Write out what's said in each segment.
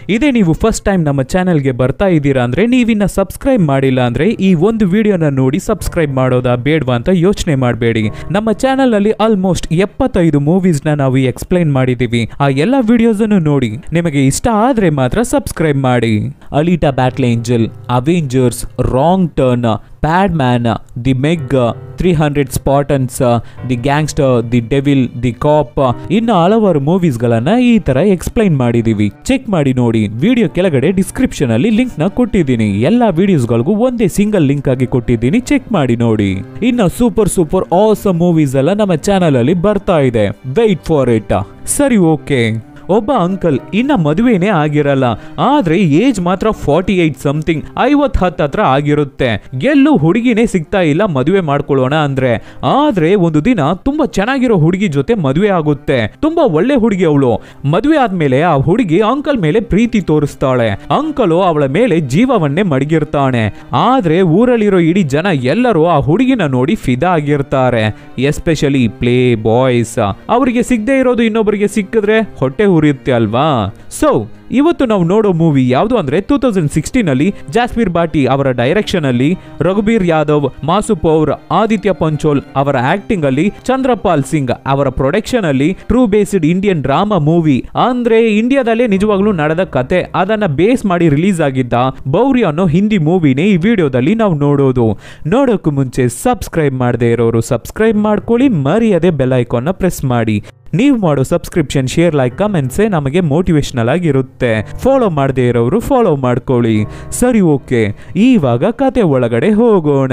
ಇದೇ ನೀವು first time ನಮ್ಮ ಚಾನೆಲ್ಗೆ ಬರ್ತಾ ಇದ್ದೀರಾ ಅಂದ್ರೆ ನೀವಿನ್ನ ಸಬ್ಸ್ಕ್ರೈಬ್ ಮಾಡಿಲ್ಲ ಅಂದ್ರೆ ಈ ಒಂದು ವಿಡಿಯೋನ ನೋಡಿ ಸಬ್ಸ್ಕ್ರೈಬ್ ಮಾಡೋದಾ ಬೇಡವಾ ಅಂತ ಯೋಚನೆ ಮಾಡಬೇಡಿ ನಮ್ಮ ಚಾನೆಲ್ ಅಲ್ಲಿ ಆಲ್ಮೋಸ್ಟ್ ಎಪ್ಪತ್ತೈದು ಮೂವೀಸ್ ನ ನಾವು ಎಕ್ಸ್ಪ್ಲೈನ್ ಮಾಡಿದೀವಿ ಆ ಎಲ್ಲ ವಿಡಿಯೋಸ್ ಅನ್ನು ನೋಡಿ ನಿಮಗೆ ಇಷ್ಟ ಆದ್ರೆ ಮಾತ್ರ ಸಬ್ಸ್ಕ್ರೈಬ್ ಮಾಡಿ Alita battle angel Avengers wrong turn pad man the Meg three hundred Spartans the gangster the devil the cop ಇನ್ನು ಹಲವಾರು ಮೂವೀಸ್ಗಳನ್ನ ಈ ತರ ಎಕ್ಸ್ಪ್ಲೈನ್ ಮಾಡಿದೀವಿ ಚೆಕ್ ಮಾಡಿ ನೋಡಿ ವಿಡಿಯೋ ಕೆಳಗಡೆ ಡಿಸ್ಕ್ರಿಪ್ಷನ್ ಅಲ್ಲಿ ಲಿಂಕ್ ನ ಕೊಟ್ಟಿದ್ದೀನಿ ಎಲ್ಲಾ ವಿಡಿಯೋಸ್ಗಳಿಗೂ ಒಂದೇ ಸಿಂಗಲ್ ಲಿಂಕ್ ಆಗಿ ಕೊಟ್ಟಿದ್ದೀನಿ ಚೆಕ್ ಮಾಡಿ ನೋಡಿ ಇನ್ನು ಸೂಪರ್ ಸೂಪರ್ ಆಸಮ್ ಮೂವೀಸ್ ಎಲ್ಲ ನಮ್ಮ ಚಾನಲ್ ಅಲ್ಲಿ ಬರ್ತಾ ಇದೆ ವೆಯ್ಟ್ ಫಾರ್ ಇಟ್ ಸರಿ ಓಕೆ ಒಬ್ಬ ಅಂಕಲ್ ಇನ್ನ ಮದುವೆನೇ ಆಗಿರಲ್ಲ ಆದ್ರೆ ಏಜ್ ಮಾತ್ರ ಫಾರ್ಟಿ ಏಟ್ ಸಮಥಿಂಗ್ ಐವತ್ ಹತ್ ಹತ್ರ ಆಗಿರುತ್ತೆ ಎಲ್ಲೂ ಹುಡುಗಿನೇ ಸಿಗ್ತಾ ಇಲ್ಲ ಮದುವೆ ಮಾಡ್ಕೊಳ್ಳೋಣ ಅಂದ್ರೆ ಆದ್ರೆ ಒಂದು ದಿನ ತುಂಬಾ ಚೆನ್ನಾಗಿರೋ ಹುಡುಗಿ ಜೊತೆ ಮದುವೆ ಆಗುತ್ತೆ ತುಂಬಾ ಒಳ್ಳೆ ಹುಡುಗಿ ಅವಳು ಮದುವೆ ಆದ್ಮೇಲೆ ಆ ಹುಡುಗಿ ಅಂಕಲ್ ಮೇಲೆ ಪ್ರೀತಿ ತೋರಿಸ್ತಾಳೆ ಅಂಕಲು ಅವಳ ಮೇಲೆ ಜೀವವನ್ನೇ ಮಡಗಿರ್ತಾನೆ ಆದ್ರೆ ಊರಲ್ಲಿರೋ ಇಡೀ ಜನ ಎಲ್ಲರೂ ಆ ಹುಡುಗಿನ ನೋಡಿ ಫಿದಾ ಆಗಿರ್ತಾರೆ ಎಸ್ಪೆಷಲಿ ಪ್ಲೇ ಬಾಯ್ಸ್ ಅವರಿಗೆ ಸಿಗದೆ ಇರೋದು ಇನ್ನೊಬ್ಬರಿಗೆ ಸಿಕ್ಕಿದ್ರೆ ಹೊಟ್ಟೆ ಉರಿಯುತ್ತೆ ಅಲ್ವಾ ಸೊ ಇವತ್ತು ನಾವು ನೋಡೋ ಮೂವಿ ಯಾವುದು ಅಂದ್ರೆ ಟೂ ತೌಸಂಡ್ ಸಿಕ್ಸ್ಟೀನ್ ಅಲ್ಲಿ ಜಾಸ್ಮೀರ್ ಬಾಟಿ ಅವರ ಡೈರೆಕ್ಷನ್ ಅಲ್ಲಿ ರಘುಬೀರ್ ಯಾದವ್ ಮಾಸು ಪೌರ್ ಆದಿತ್ಯ ಪಂಚೋಲ್ ಅವರ ಆಕ್ಟಿಂಗ್ ಅಲ್ಲಿ ಚಂದ್ರಪಾಲ್ ಸಿಂಗ್ ಅವರ ಪ್ರೊಡಕ್ಷನ್ ಅಲ್ಲಿ true based Indian drama movie ಅಂದ್ರೆ ಇಂಡಿಯಾದಲ್ಲೇ ನಿಜವಾಗ್ಲೂ ನಡೆದ ಕತೆ ಅದನ್ನ ಬೇಸ್ ಮಾಡಿ ರಿಲೀಸ್ ಆಗಿದ್ದ ಬೌರಿ ಅನ್ನೋ ಹಿಂದಿ ಮೂವಿನೇ ಈ ವಿಡಿಯೋದಲ್ಲಿ ನಾವು ನೋಡೋದು ನೋಡೋಕ್ಕೂ ಮುಂಚೆ ಸಬ್ಸ್ಕ್ರೈಬ್ ಮಾಡದೇ ಇರೋರು ಸಬ್ಸ್ಕ್ರೈಬ್ ಮಾಡ್ಕೊಳ್ಳಿ ಮರಿಯದೆ ಬೆಲ್ ಐಕಾನ್ನ ಪ್ರೆಸ್ ಮಾಡಿ ನೀವು ಮಾಡೋ ಸಬ್ಸ್ಕ್ರಿಪ್ಷನ್ ಶೇರ್ ಲೈಕ್ ಕಮೆಂಟ್ಸೇ ನಮಗೆ ಮೋಟಿವೇಶನಲ್ ಆಗಿರುತ್ತೆ ಫಾಲೋ ಮಾಡದೇ ಇರೋರು ಫಾಲೋ ಮಾಡ್ಕೊಳ್ಳಿ ಸರಿ ಓಕೆ ಇವಾಗ ಕತೆ ಒಳಗಡೆ ಹೋಗೋಣ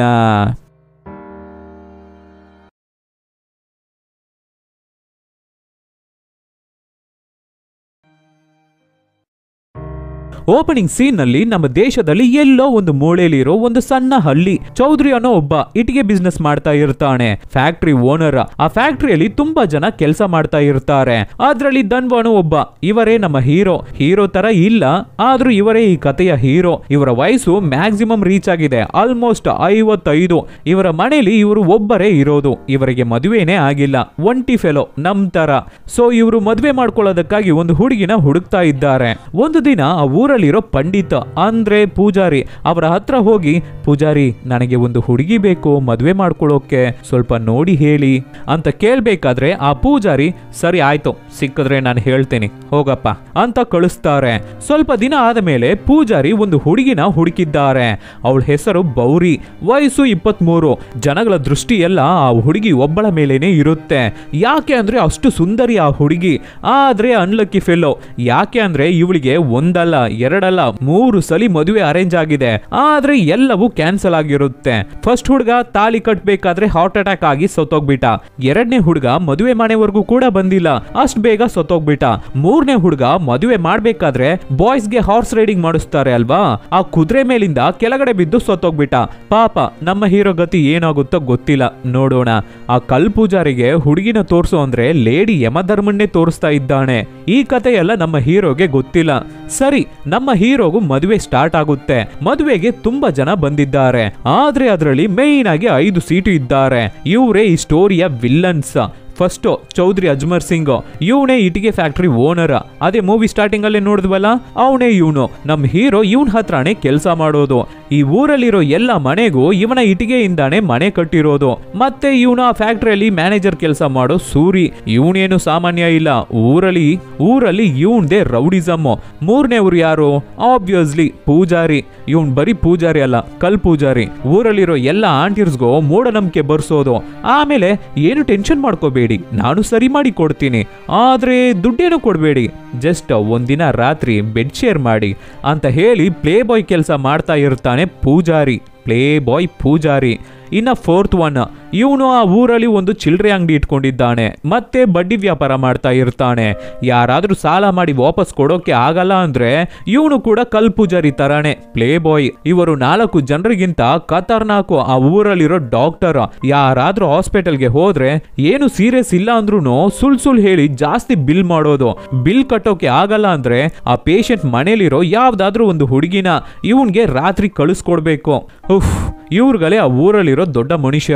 ಓಪನಿಂಗ್ ಸೀನ್ ನಲ್ಲಿ ನಮ್ಮ ದೇಶದಲ್ಲಿ ಎಲ್ಲೋ ಒಂದು ಮೂಲೆಯಲ್ಲಿರೋ ಒಂದು ಸಣ್ಣ ಹಳ್ಳಿ ಚೌಧರಿ ಅನ್ನೋ ಒಬ್ಬ ಇಟ್ಟಿಗೆ ಬಿಸ್ನೆಸ್ ಮಾಡ್ತಾ ಇರ್ತಾನೆ ಫ್ಯಾಕ್ಟ್ರಿ ಓನರ್ ಆ ಫ್ಯಾಕ್ಟ್ರಿಯಲ್ಲಿ ತುಂಬಾ ಜನ ಕೆಲಸ ಮಾಡ್ತಾ ಇರ್ತಾರೆ ಅದ್ರಲ್ಲಿ ಧನ್ವಾನು ಒಬ್ಬ ಇವರೇ ನಮ್ಮ ಹೀರೋ ಹೀರೋ ತರ ಇಲ್ಲ ಆದ್ರೂ ಇವರೇ ಈ ಕಥೆಯ ಹೀರೋ ಇವರ ವಯಸ್ಸು ಮ್ಯಾಕ್ಸಿಮಮ್ ರೀಚ್ ಆಗಿದೆ ಆಲ್ಮೋಸ್ಟ್ ಐವತ್ತೈದು ಇವರ ಮನೆಯಲ್ಲಿ ಇವರು ಒಬ್ಬರೇ ಇರೋದು ಇವರಿಗೆ ಮದುವೆನೇ ಆಗಿಲ್ಲ ಒಂಟಿ ಫೆಲೋ ನಮ್ ತರ ಸೊ ಇವರು ಮದುವೆ ಮಾಡ್ಕೊಳ್ಳೋದಕ್ಕಾಗಿ ಒಂದು ಹುಡುಗಿನ ಹುಡುಕ್ತಾ ಇದ್ದಾರೆ ಒಂದು ದಿನ ಆ ಊರಲ್ಲಿರೋ ಪಂಡಿತ ಅಂದ್ರೆ ಪೂಜಾರಿ ಅವರ ಹತ್ರ ಹೋಗಿ ಪೂಜಾರಿ ನನಗೆ ಒಂದು ಹುಡುಗಿ ಬೇಕು ಮದುವೆ ಮಾಡ್ಕೊಳ್ಳೋಕೆ ಸ್ವಲ್ಪ ನೋಡಿ ಹೇಳಿ ಅಂತ ಕೇಳ್ಬೇಕಾದ್ರೆ ಆ ಪೂಜಾರಿ ಸರಿ ಆಯ್ತು ಸಿಕ್ಕಿದ್ರೆ ನಾನು ಹೇಳ್ತೇನೆ ಹೋಗಪ್ಪ ಅಂತ ಕಳಿಸ್ತಾರೆ ಸ್ವಲ್ಪ ದಿನ ಆದ ಮೇಲೆ ಪೂಜಾರಿ ಒಂದು ಹುಡುಗಿನ ಹುಡುಕಿದ್ದಾರೆ ಅವಳ ಹೆಸರು ಬೌರಿ ವಯಸ್ಸು ಇಪ್ಪತ್ಮೂರು ಜನಗಳ ದೃಷ್ಟಿ ಎಲ್ಲ ಆ ಹುಡುಗಿ ಒಬ್ಬಳ ಮೇಲೇನೆ ಇರುತ್ತೆ ಯಾಕೆ ಅಂದ್ರೆ ಅಷ್ಟು ಸುಂದರಿ ಆ ಹುಡುಗಿ ಆದ್ರೆ ಅನ್ಲಕ್ಕಿ ಫೆಲ್ಲೋ ಯಾಕೆ ಅಂದ್ರೆ ಇವಳಿಗೆ ಒಂದಲ್ಲ ಎರಡಲ್ಲ ಮೂರು ಸಲಿ ಮದುವೆ ಅರೇಂಜ್ ಆಗಿದೆ ಆದ್ರೆ ಎಲ್ಲವೂ ಕ್ಯಾನ್ಸಲ್ ಆಗಿರುತ್ತೆ ಫಸ್ಟ್ ಹುಡುಗ ತಾಳಿ ಕಟ್ಬೇಕಾದ್ರೆ ಹಾರ್ಟ್ ಅಟ್ಯಾಕ್ ಆಗಿ ಸತ್ತೋಗ್ಬಿಟ್ಟ ಎರಡನೇ ಹುಡುಗ ಮದುವೆ ಮನೆವರೆಗೂ ಕೂಡ ಬಂದಿಲ್ಲ ಅಷ್ಟ್ ಬೇಗ ಸತ್ತೋಗ್ಬಿಟ್ಟ ಮೂರನೇ ಹುಡುಗ ಮದುವೆ ಮಾಡ್ಬೇಕಾದ್ರೆ ಬಾಯ್ಸ್ ಗೆ ಹಾರ್ಸ್ ರೈಡಿಂಗ್ ಮಾಡಿಸ್ತಾರೆ ಅಲ್ವಾ ಆ ಕುದುರೆ ಮೇಲಿಂದ ಕೆಳಗಡೆ ಬಿದ್ದು ಸತ್ತೋಗ್ಬಿಟ್ಟ ಪಾಪ ನಮ್ಮ ಹೀರೋ ಗತಿ ಏನಾಗುತ್ತೋ ಗೊತ್ತಿಲ್ಲ ನೋಡೋಣ ಆ ಕಲ್ ಪೂಜಾರಿಗೆ ಹುಡುಗಿನ ತೋರ್ಸು ಅಂದ್ರೆ ಲೇಡಿ ಯಮಧರ್ಮನ್ನೇ ತೋರಿಸ್ತಾ ಇದ್ದಾನೆ ಈ ಕತೆ ಎಲ್ಲ ನಮ್ಮ ಹೀರೋಗೆ ಗೊತ್ತಿಲ್ಲ ಸರಿ ನಮ್ಮ ಹೀರೋಗೂ ಮದುವೆ ಸ್ಟಾರ್ಟ್ ಆಗುತ್ತೆ ಮದುವೆಗೆ ತುಂಬಾ ಜನ ಬಂದಿದ್ದಾರೆ ಆದ್ರೆ ಅದರಲ್ಲಿ ಮೇಯ್ನ್ ಆಗಿ ಐದು ಸೀಟು ಇದ್ದಾರೆ ಇವರೇ ಈ ಸ್ಟೋರಿಯ ವಿಲ್ಲನ್ಸ್ ಫಸ್ಟ್ ಚೌಧರಿ ಅಜ್ಮರ್ ಸಿಂಗ್ ಇವನೇ ಇಟಿಗೆ ಫ್ಯಾಕ್ಟ್ರಿ ಓನರ್ ಅದೇ ಮೂವಿ ಸ್ಟಾರ್ಟಿಂಗ್ ಅಲ್ಲೇ ನೋಡಿದ್ವಲ್ಲ ಅವನೇ ಇವನು ನಮ್ಮ ಹೀರೋ ಇವನ್ ಹತ್ರನೇ ಕೆಲಸ ಮಾಡೋದು ಈ ಊರಲ್ಲಿರೋ ಎಲ್ಲ ಮನೆಗೂ ಇವನ ಇಟಿಗೆಯಿಂದಾನೇ ಮನೆ ಕಟ್ಟಿರೋದು ಮತ್ತೆ ಇವನು ಆ ಫ್ಯಾಕ್ಟ್ರಿಯಲ್ಲಿ ಮ್ಯಾನೇಜರ್ ಕೆಲಸ ಮಾಡೋ ಸೂರಿ ಇವನೇನು ಸಾಮಾನ್ಯ ಇಲ್ಲ ಊರಲ್ಲಿ ಊರಲ್ಲಿ ಇವನ್ದೇ ರೌಡಿಸಮ್ ಮೂರನೇವ್ರು ಯಾರು ಆಬ್ವಿಯಸ್ಲಿ ಪೂಜಾರಿ ಇವನ್ ಬರೀ ಪೂಜಾರಿ ಅಲ್ಲ ಕಲ್ ಪೂಜಾರಿ ಊರಲ್ಲಿರೋ ಎಲ್ಲ ಆಂಟಿರ್ಸ್ಗೂ ಮೂಢನಂಬಿಕೆ ಬರ್ಸೋದು ಆಮೇಲೆ ಏನು ಟೆನ್ಷನ್ ಮಾಡ್ಕೋಬೇಡಿ ನಾನು ಸರಿ ಮಾಡಿ ಕೊಡ್ತೀನಿ ಆದ್ರೆ ದುಡ್ಡೇನು ಕೊಡಬೇಡಿ ಜಸ್ಟ್ ಒಂದಿನ ರಾತ್ರಿ ಬೆಡ್ ಶೇರ್ ಮಾಡಿ ಅಂತ ಹೇಳಿ ಪ್ಲೇ ಬಾಯ್ ಕೆಲಸ ಮಾಡ್ತಾ ಇರ್ತಾನೆ ಪೂಜಾರಿ ಪ್ಲೇ ಬಾಯ್ ಪೂಜಾರಿ ಇನ್ನ ಫೋರ್ತ್ ಒನ್ ಇವನು ಆ ಊರಲ್ಲಿ ಒಂದು ಚಿಲ್ಲರೆ ಅಂಗಡಿ ಇಟ್ಕೊಂಡಿದ್ದಾನೆ ಮತ್ತೆ ಬಡ್ಡಿ ವ್ಯಾಪಾರ ಮಾಡ್ತಾ ಇರ್ತಾನೆ ಯಾರಾದ್ರೂ ಸಾಲ ಮಾಡಿ ವಾಪಸ್ ಕೊಡೋಕೆ ಆಗಲ್ಲ ಅಂದ್ರೆ ಇವನು ಕೂಡ ಕಲ್ ಪೂಜಾರಿ ತರಾನೇ ಪ್ಲೇ ಬಾಯ್ ಇವರು ನಾಲ್ಕು ಜನರಿಗಿಂತ ಖತರ್ನಾಕು ಆ ಊರಲ್ಲಿರೋ ಡಾಕ್ಟರ್ ಯಾರಾದ್ರೂ ಹಾಸ್ಪಿಟಲ್ಗೆ ಹೋದ್ರೆ ಏನು ಸೀರಿಯಸ್ ಇಲ್ಲ ಅಂದ್ರೂ ಸುಳ್ ಸುಳ್ ಹೇಳಿ ಜಾಸ್ತಿ ಬಿಲ್ ಮಾಡೋದು ಬಿಲ್ ಕಟ್ಟೋಕೆ ಆಗಲ್ಲ ಅಂದ್ರೆ ಆ ಪೇಷಂಟ್ ಮನೇಲಿರೋ ಯಾವ್ದಾದ್ರೂ ಒಂದು ಹುಡುಗಿನ ಇವನ್ಗೆ ರಾತ್ರಿ ಕಳಿಸ್ಕೊಡ್ಬೇಕು ಉಫ್ ಇವ್ರುಗಳೇ ಆ ಊರಲ್ಲಿರೋ ದೊಡ್ಡ ಮನುಷ್ಯರಂತೆ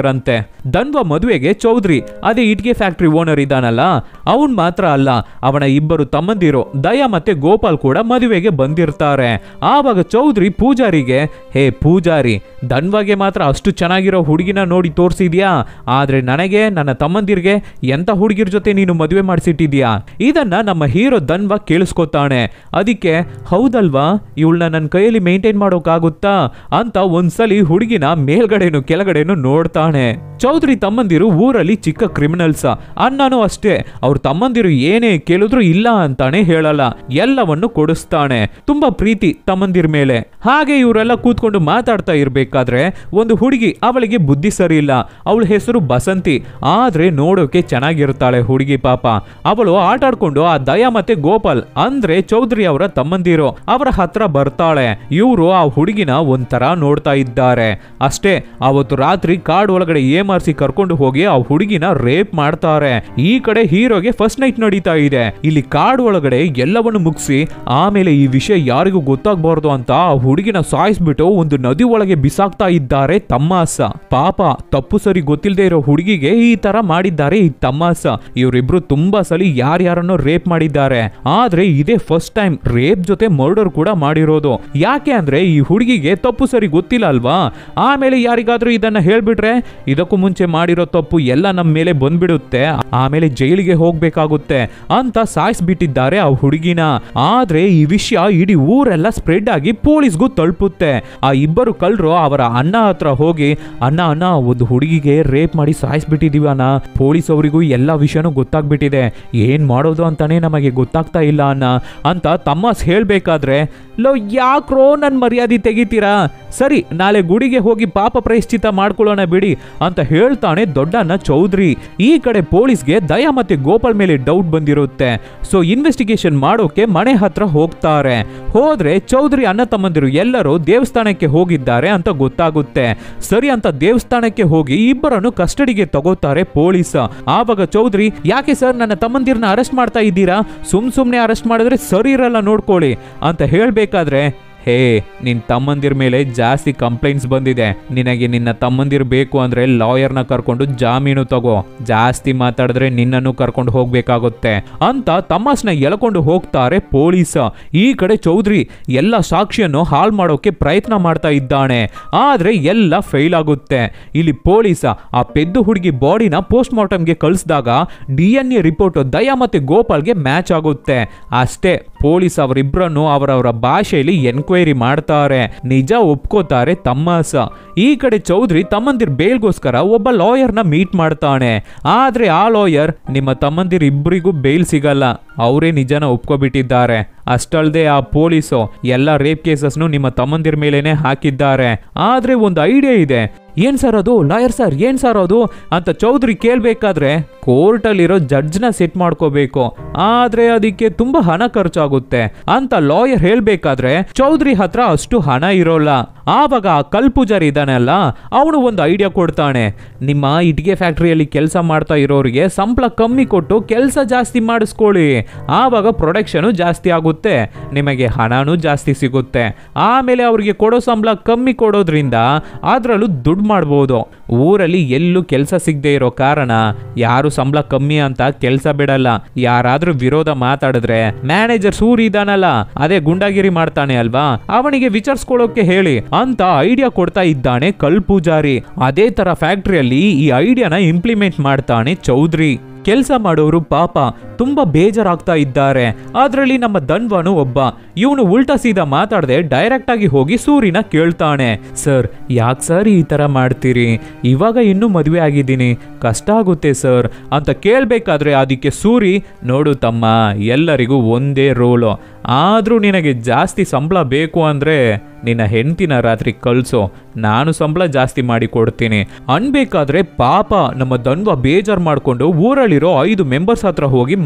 ಧನ್ವ ಮದುವೆಗೆ ಚೌಧರಿ ಅದೇ ಇಟ್ಗೆ ಫ್ಯಾಕ್ಟ್ರಿ ಓನರ್ ಇದ್ದಾನಲ್ಲ ಅವನ್ ಮಾತ್ರ ಅಲ್ಲ ಅವನ ಇಬ್ಬರು ತಮ್ಮಂದಿರು ದಯಾ ಮತ್ತೆ ಗೋಪಾಲ್ ಕೂಡ ಮದುವೆಗೆ ಬಂದಿರ್ತಾರೆ ಆವಾಗ ಚೌಧರಿ ಪೂಜಾರಿಗೆ ಹೇ ಪೂಜಾರಿ ಧನ್ವಾಗೆ ಮಾತ್ರ ಅಷ್ಟು ಚೆನ್ನಾಗಿರೋ ಹುಡುಗಿನ ನೋಡಿ ತೋರಿಸಿದ್ಯಾ ಆದ್ರೆ ನನಗೆ ನನ್ನ ತಮ್ಮಂದಿರ್ಗೆ ಎಂತ ಹುಡುಗಿರ ಜೊತೆ ನೀನು ಮದುವೆ ಮಾಡಿಸಿಟ್ಟಿದ್ಯಾ ಇದನ್ನ ನಮ್ಮ ಹೀರೋ ಧನ್ವ ಕೇಳಿಸ್ಕೊತಾನೆ ಅದಕ್ಕೆ ಹೌದಲ್ವಾ ಇವಳನ್ನ ನನ್ನ ಕೈಯಲ್ಲಿ ಮೇಂಟೈನ್ ಮಾಡೋಕ್ಕಾಗುತ್ತಾ ಅಂತ ಒಂದ್ಸಲಿ ಹುಡುಗಿನ ಮೇಲ್ಗಡೆನು ಕೆಳಗಡೆನು ನೋಡ್ತಾನೆ ಚೌಧರಿ ತಮ್ಮಂದಿರು ಊರಲ್ಲಿ ಚಿಕ್ಕ ಕ್ರಿಮಿನಲ್ಸ ಅಣ್ಣನೂ ಅಷ್ಟೇ ಅವ್ರ ತಮ್ಮಂದಿರು ಏನೇ ಕೇಳಿದ್ರು ಇಲ್ಲ ಅಂತಾನೆ ಹೇಳಲ್ಲ ಎಲ್ಲವನ್ನು ಕೊಡಿಸ್ತಾನೆ ತುಂಬಾ ಪ್ರೀತಿ ತಮ್ಮಂದಿರ ಮೇಲೆ ಹಾಗೆ ಇವರೆಲ್ಲ ಕೂತ್ಕೊಂಡು ಮಾತಾಡ್ತಾ ಇರ್ಬೇಕಾದ್ರೆ ಒಂದು ಹುಡುಗಿ ಅವಳಿಗೆ ಬುದ್ಧಿ ಸರಿ ಇಲ್ಲ ಅವಳ ಹೆಸರು ಬಸಂತಿ ಆದ್ರೆ ನೋಡೋಕೆ ಚೆನ್ನಾಗಿರ್ತಾಳೆ ಹುಡುಗಿ ಪಾಪ ಅವಳು ಆಟ ಆಡ್ಕೊಂಡು ಆ ದಯಾ ಮತ್ತೆ ಗೋಪಾಲ್ ಅಂದ್ರೆ ಚೌಧರಿ ಅವರ ತಮ್ಮಂದಿರು ಅವರ ಹತ್ರ ಬರ್ತಾಳೆ ಇವರು ಆ ಹುಡುಗಿನ ಒಂಥರ ನೋಡ್ತಾ ಇದ್ದಾರೆ ಅಷ್ಟೇ ಅವತ್ತು ರಾತ್ರಿ ಕಾಡ್ ಒಳಗಡೆ ಏಮಾರ್ಸಿ ಕರ್ಕೊಂಡು ಹೋಗಿ ಆ ಹುಡುಗಿನ ರೇಪ್ ಮಾಡ್ತಾರೆ ಈ ಕಡೆ ಹೀರೋಗೆ ಫಸ್ಟ್ ನೈಟ್ ನಡೀತಾ ಇದೆ ಇಲ್ಲಿ ಕಾಡ್ ಒಳಗಡೆ ಎಲ್ಲವನ್ನು ಮುಗಿಸಿ ಆಮೇಲೆ ಈ ವಿಷಯ ಯಾರಿಗೂ ಗೊತ್ತಾಗಬಾರ್ದು ಅಂತ ಆ ಹುಡುಗಿನ ಸಾಯಿಸ್ಬಿಟ್ಟು ಒಂದು ನದಿ ಒಳಗೆ ಬಿಸಾಕ್ತಾ ಇದ್ದಾರೆ ತಮ್ಮಾಸ ಪಾಪ ತಪ್ಪು ಸರಿ ಗೊತ್ತಿಲ್ಲದೆ ಇರೋ ಹುಡುಗಿಗೆ ಈ ತರ ಮಾಡಿದ್ದಾರೆ ಈ ತಮ್ಮಾಸ ಇವರಿಬ್ರು ತುಂಬಾ ಸಲಿ ಯಾರ್ಯಾರನ್ನೋ ರೇಪ್ ಮಾಡಿದ್ದಾರೆ ಆದ್ರೆ ಇದೇ ಫಸ್ಟ್ ಟೈಮ್ ರೇಪ್ ಜೊತೆ ಮರ್ಡರ್ ಕೂಡ ಮಾಡಿರೋದು ಯಾಕೆ ಅಂದ್ರೆ ಈ ಹುಡುಗಿಗೆ ತಪ್ಪು ಸರಿ ಗೊತ್ತಿಲ್ಲ ಅಲ್ವಾ ಆಮೇಲೆ ಯಾರಿಗಾದ್ರೂ ಇದನ್ನ ಹೇಳ್ಬಿಟ್ರೆ ಇದಕ್ಕೂ ಮುಂಚೆ ಮಾಡಿರೋ ತಪ್ಪು ಎಲ್ಲ ನಮ್ಮ ಮೇಲೆ ಬಂದ್ಬಿಡುತ್ತೆ ಆಮೇಲೆ ಜೈಲಿಗೆ ಹೋಗ್ಬೇಕಾಗುತ್ತೆ ಅಂತ ಸಾಯಿಸ್ಬಿಟ್ಟಿದ್ದಾರೆ ಆ ಹುಡುಗಿನ ಆದ್ರೆ ಈ ವಿಷಯ ಇಡೀ ಊರೆಲ್ಲ ಸ್ಪ್ರೆಡ್ ಆಗಿ ಪೊಲೀಸ್ಗೂ ತಲುಪುತ್ತೆ ಆ ಇಬ್ಬರು ಕಳ್ಳರು ಅವರ ಅಣ್ಣ ಹತ್ರ ಹೋಗಿ ಅಣ್ಣ ಅಣ್ಣ ಒಂದು ಹುಡುಗಿಗೆ ರೇಪ್ ಮಾಡಿ ಸಾಯಿಸ್ಬಿಟ್ಟಿದೀವಿ ಅಣ್ಣ ಪೊಲೀಸ್ ಅವರಿಗೂ ಎಲ್ಲ ವಿಷಯನೂ ಗೊತ್ತಾಗ್ಬಿಟ್ಟಿದೆ ಏನ್ ಮಾಡೋದು ಅಂತಾನೆ ನಮಗೆ ಗೊತ್ತಾಗ್ತಾ ಇಲ್ಲ ಅಣ್ಣ ಅಂತ ತಮ್ಮಸ್ ಹೇಳ್ಬೇಕಾದ್ರೆ ಲೋ ಯಾಕ್ರೋ ನನ್ ಮರ್ಯಾದೆ ತೆಗಿತೀರಾ ಸರಿ ನಾಳೆ ಗುಡಿಗೆ ಹೋಗಿ ಪಾಪ ಪ್ರಾಯಶ್ಚಿತ್ತ ಮಾಡ್ಕೊಳ್ಳೋಣ ಬಿಡಿ ಅಂತ ಹೇಳ್ತಾನೆ ದೊಡ್ಡಣ್ಣ ಚೌಧರಿ ಈ ಕಡೆ ಪೊಲೀಸ್ಗೆ ದಯಾ ಮತ್ತೆ ಗೋಪಾಲ್ ಮೇಲೆ ಡೌಟ್ ಬಂದಿರುತ್ತೆ ಸೊ ಇನ್ವೆಸ್ಟಿಗೇಷನ್ ಮಾಡೋಕೆ ಮನೆ ಹತ್ರ ಹೋಗ್ತಾರೆ ಹೋದ್ರೆ ಚೌಧರಿ ಅಣ್ಣ ತಮ್ಮಂದಿರು ಎಲ್ಲರೂ ದೇವಸ್ಥಾನಕ್ಕೆ ಹೋಗಿದ್ದಾರೆ ಅಂತ ಗೊತ್ತಾಗುತ್ತೆ ಸರಿ ಅಂತ ದೇವಸ್ಥಾನಕ್ಕೆ ಹೋಗಿ ಇಬ್ಬರನ್ನು ಕಸ್ಟಡಿಗೆ ತಗೋತಾರೆ ಪೊಲೀಸ್ ಆವಾಗ ಚೌಧರಿ ಯಾಕೆ ಸರ್ ನನ್ನ ತಮ್ಮಂದಿರನ್ನ ಅರೆಸ್ಟ್ ಮಾಡ್ತಾ ಇದ್ದೀರಾ ಸುಮ್ ಸುಮ್ನೆ ಅರೆಸ್ಟ್ ಮಾಡಿದ್ರೆ ಸರಿ ಇರಲ್ಲ ನೋಡ್ಕೊಳ್ಳಿ ಅಂತ ಹೇಳ್ಬೇಕಾದ್ರೆ ಹೇ ನಿನ್ ತಮ್ಮಂದಿರ ಮೇಲೆ ಜಾಸ್ತಿ ಕಂಪ್ಲೇಂಟ್ಸ್ ಬಂದಿದೆ ನಿನಗೆ ನಿನ್ನ ತಮ್ಮಂದಿರ್ ಬೇಕು ಅಂದ್ರೆ ಲಾಯರ್ನ ಕರ್ಕೊಂಡು ಜಾಮೀನು ತಗೋ ಜಾಸ್ತಿ ಮಾತಾಡಿದ್ರೆ ನಿನ್ನನ್ನು ಕರ್ಕೊಂಡು ಹೋಗ್ಬೇಕಾಗುತ್ತೆ ಅಂತ ತಮ್ಮಸ್ನ ಎಳ್ಕೊಂಡು ಹೋಗ್ತಾರೆ ಪೊಲೀಸ್ ಈ ಕಡೆ ಚೌಧರಿ ಎಲ್ಲ ಸಾಕ್ಷಿಯನ್ನು ಹಾಳು ಮಾಡೋಕೆ ಪ್ರಯತ್ನ ಮಾಡ್ತಾ ಇದ್ದಾನೆ ಆದ್ರೆ ಎಲ್ಲ ಫೇಲ್ ಆಗುತ್ತೆ ಇಲ್ಲಿ ಪೊಲೀಸ ಆ ಪೆದ್ದು ಹುಡುಗಿ ಬಾಡಿನ ಪೋಸ್ಟ್ ಮಾರ್ಟಮ್ಗೆ ಕಳಿಸಿದಾಗ D N A report Daya ಮತ್ತೆ ಗೋಪಾಲ್ಗೆ ಮ್ಯಾಚ್ ಆಗುತ್ತೆ ಅಷ್ಟೇ ಪೊಲೀಸ್ ಅವರಿಬ್ಬರನ್ನು ಅವರವರ ಭಾಷೆಯಲ್ಲಿ ಎನ್ಕ್ವೈರಿ ಮಾಡ್ತಾರೆ ನಿಜ ಒಪ್ಕೋತಾರೆ ತಮ್ಮಸ ಈ ಕಡೆ ಚೌಧರಿ ತಮ್ಮಂದಿರ್ ಬೇಲ್ಗೋಸ್ಕರ ಒಬ್ಬ ಲಾಯರ್ನ ಮೀಟ್ ಮಾಡ್ತಾನೆ ಆದ್ರೆ ಆ ಲಾಯರ್ ನಿಮ್ಮ ತಮ್ಮಂದಿರ್ ಇಬ್ಬರಿಗೂ ಬೇಲ್ ಸಿಗಲ್ಲ ಅವರೇ ನಿಜನ ಒಪ್ಕೊಬಿಟ್ಟಿದ್ದಾರೆ ಅಷ್ಟಲ್ದೆ ಆ ಪೊಲೀಸು ಎಲ್ಲ ರೇಪ್ ಕೇಸಸ್ನು ನಿಮ್ಮ ತಮ್ಮಂದಿರ ಮೇಲೇನೆ ಹಾಕಿದ್ದಾರೆ ಆದ್ರೆ ಒಂದು ಐಡಿಯಾ ಇದೆ ಏನ್ ಸರ್ ಅದು ಲಾಯರ್ ಸರ್ ಏನ್ ಸರ್ ಅದು ಅಂತ ಚೌಧರಿ ಕೇಳ್ಬೇಕಾದ್ರೆ ಕೋರ್ಟಲ್ಲಿರೋ ಜಡ್ಜ್ನ ಸೆಟ್ ಮಾಡ್ಕೋಬೇಕು ಆದ್ರೆ ಅದಕ್ಕೆ ತುಂಬಾ ಹಣ ಖರ್ಚಾಗುತ್ತೆ ಅಂತ ಲಾಯರ್ ಹೇಳ್ಬೇಕಾದ್ರೆ ಚೌಧರಿ ಹತ್ರ ಅಷ್ಟು ಹಣ ಇರೋಲ್ಲ ಆವಾಗ ಆ ಕಲ್ ಪೂಜಾರಿ ಇದ್ದಾನಲ್ಲ ಅವನು ಒಂದು ಐಡಿಯಾ ಕೊಡ್ತಾನೆ ನಿಮ್ಮ ಇಟ್ಟಿಗೆ ಫ್ಯಾಕ್ಟ್ರಿಯಲ್ಲಿ ಕೆಲಸ ಮಾಡ್ತಾ ಇರೋರಿಗೆ ಸಂಬಳ ಕಮ್ಮಿ ಕೊಟ್ಟು ಕೆಲಸ ಜಾಸ್ತಿ ಮಾಡಿಸ್ಕೊಳ್ಳಿ ಆವಾಗ ಪ್ರೊಡಕ್ಷನು ಜಾಸ್ತಿ ಆಗುತ್ತೆ ನಿಮಗೆ ಹಣನೂ ಜಾಸ್ತಿ ಸಿಗುತ್ತೆ ಆಮೇಲೆ ಅವ್ರಿಗೆ ಕೊಡೋ ಸಂಬಳ ಕಮ್ಮಿ ಕೊಡೋದ್ರಿಂದ ಅದರಲ್ಲೂ ದುಡ್ಡು ಮಾಡ್ಬೋದು ಊರಲ್ಲಿ ಎಲ್ಲೂ ಕೆಲಸ ಸಿಗದೆ ಇರೋ ಕಾರಣ ಯಾರು ಸಂಬಳ ಕಮ್ಮಿ ಅಂತ ಕೆಲಸ ಬಿಡಲ್ಲ ಯಾರಾದ್ರೂ ವಿರೋಧ ಮಾತಾಡಿದ್ರೆ ಮ್ಯಾನೇಜರ್ ಸೂರಿ ಇದಾನಲ್ಲ ಅದೇ ಗುಂಡಾಗಿರಿ ಮಾಡ್ತಾನೆ ಅಲ್ವಾ ಅವನಿಗೆ ವಿಚಾರಿಸ್ಕೊಳ್ಳೋಕೆ ಹೇಳಿ ಅಂತ ಐಡಿಯಾ ಕೊಡ್ತಾ ಇದ್ದಾನೆ ಕಲ್ ಪೂಜಾರಿ ಅದೇ ತರ ಫ್ಯಾಕ್ಟ್ರಿಯಲ್ಲಿ ಈ ಐಡಿಯಾನ ಇಂಪ್ಲಿಮೆಂಟ್ ಮಾಡ್ತಾನೆ ಚೌಧರಿ ಕೆಲಸ ಮಾಡೋರು ಪಾಪ ತುಂಬಾ ಬೇಜಾರಾಗ್ತಾ ಇದ್ದಾರೆ ಅದರಲ್ಲಿ ನಮ್ಮ ಧನ್ವನು ಒಬ್ಬ ಇವನು ಉಲ್ಟಾ ಸೀದಾ ಮಾತಾಡದೆ ಡೈರೆಕ್ಟ್ ಆಗಿ ಹೋಗಿ ಸೂರಿನ ಕೇಳ್ತಾನೆ ಸರ್ ಯಾಕೆ ಸರ್ ಈ ತರ ಮಾಡ್ತೀರಿ ಇವಾಗ ಇನ್ನೂ ಮದುವೆ ಆಗಿದ್ದೀನಿ ಕಷ್ಟ ಆಗುತ್ತೆ ಸರ್ ಅಂತ ಕೇಳ್ಬೇಕಾದ್ರೆ ಅದಕ್ಕೆ ಸೂರಿ ನೋಡು ತಮ್ಮ ಎಲ್ಲರಿಗೂ ಒಂದೇ ರೋಲು ಆದ್ರೂ ನಿನಗೆ ಜಾಸ್ತಿ ಸಂಬಳ ಬೇಕು ಅಂದ್ರೆ ನಿನ್ನ ಹೆಂಡತಿನ ರಾತ್ರಿ ಕಳ್ಸೋ ನಾನು ಸಂಬಳ ಜಾಸ್ತಿ ಮಾಡಿ ಕೊಡ್ತೀನಿ ಅನ್ಬೇಕಾದ್ರೆ ಪಾಪ ನಮ್ಮ ಧನ್ವ ಬೇಜಾರ್ ಮಾಡ್ಕೊಂಡು ಊರಲ್ಲಿರೋ ಐದು ಮೆಂಬರ್ಸ್ ಹತ್ರ ಹೋಗಿ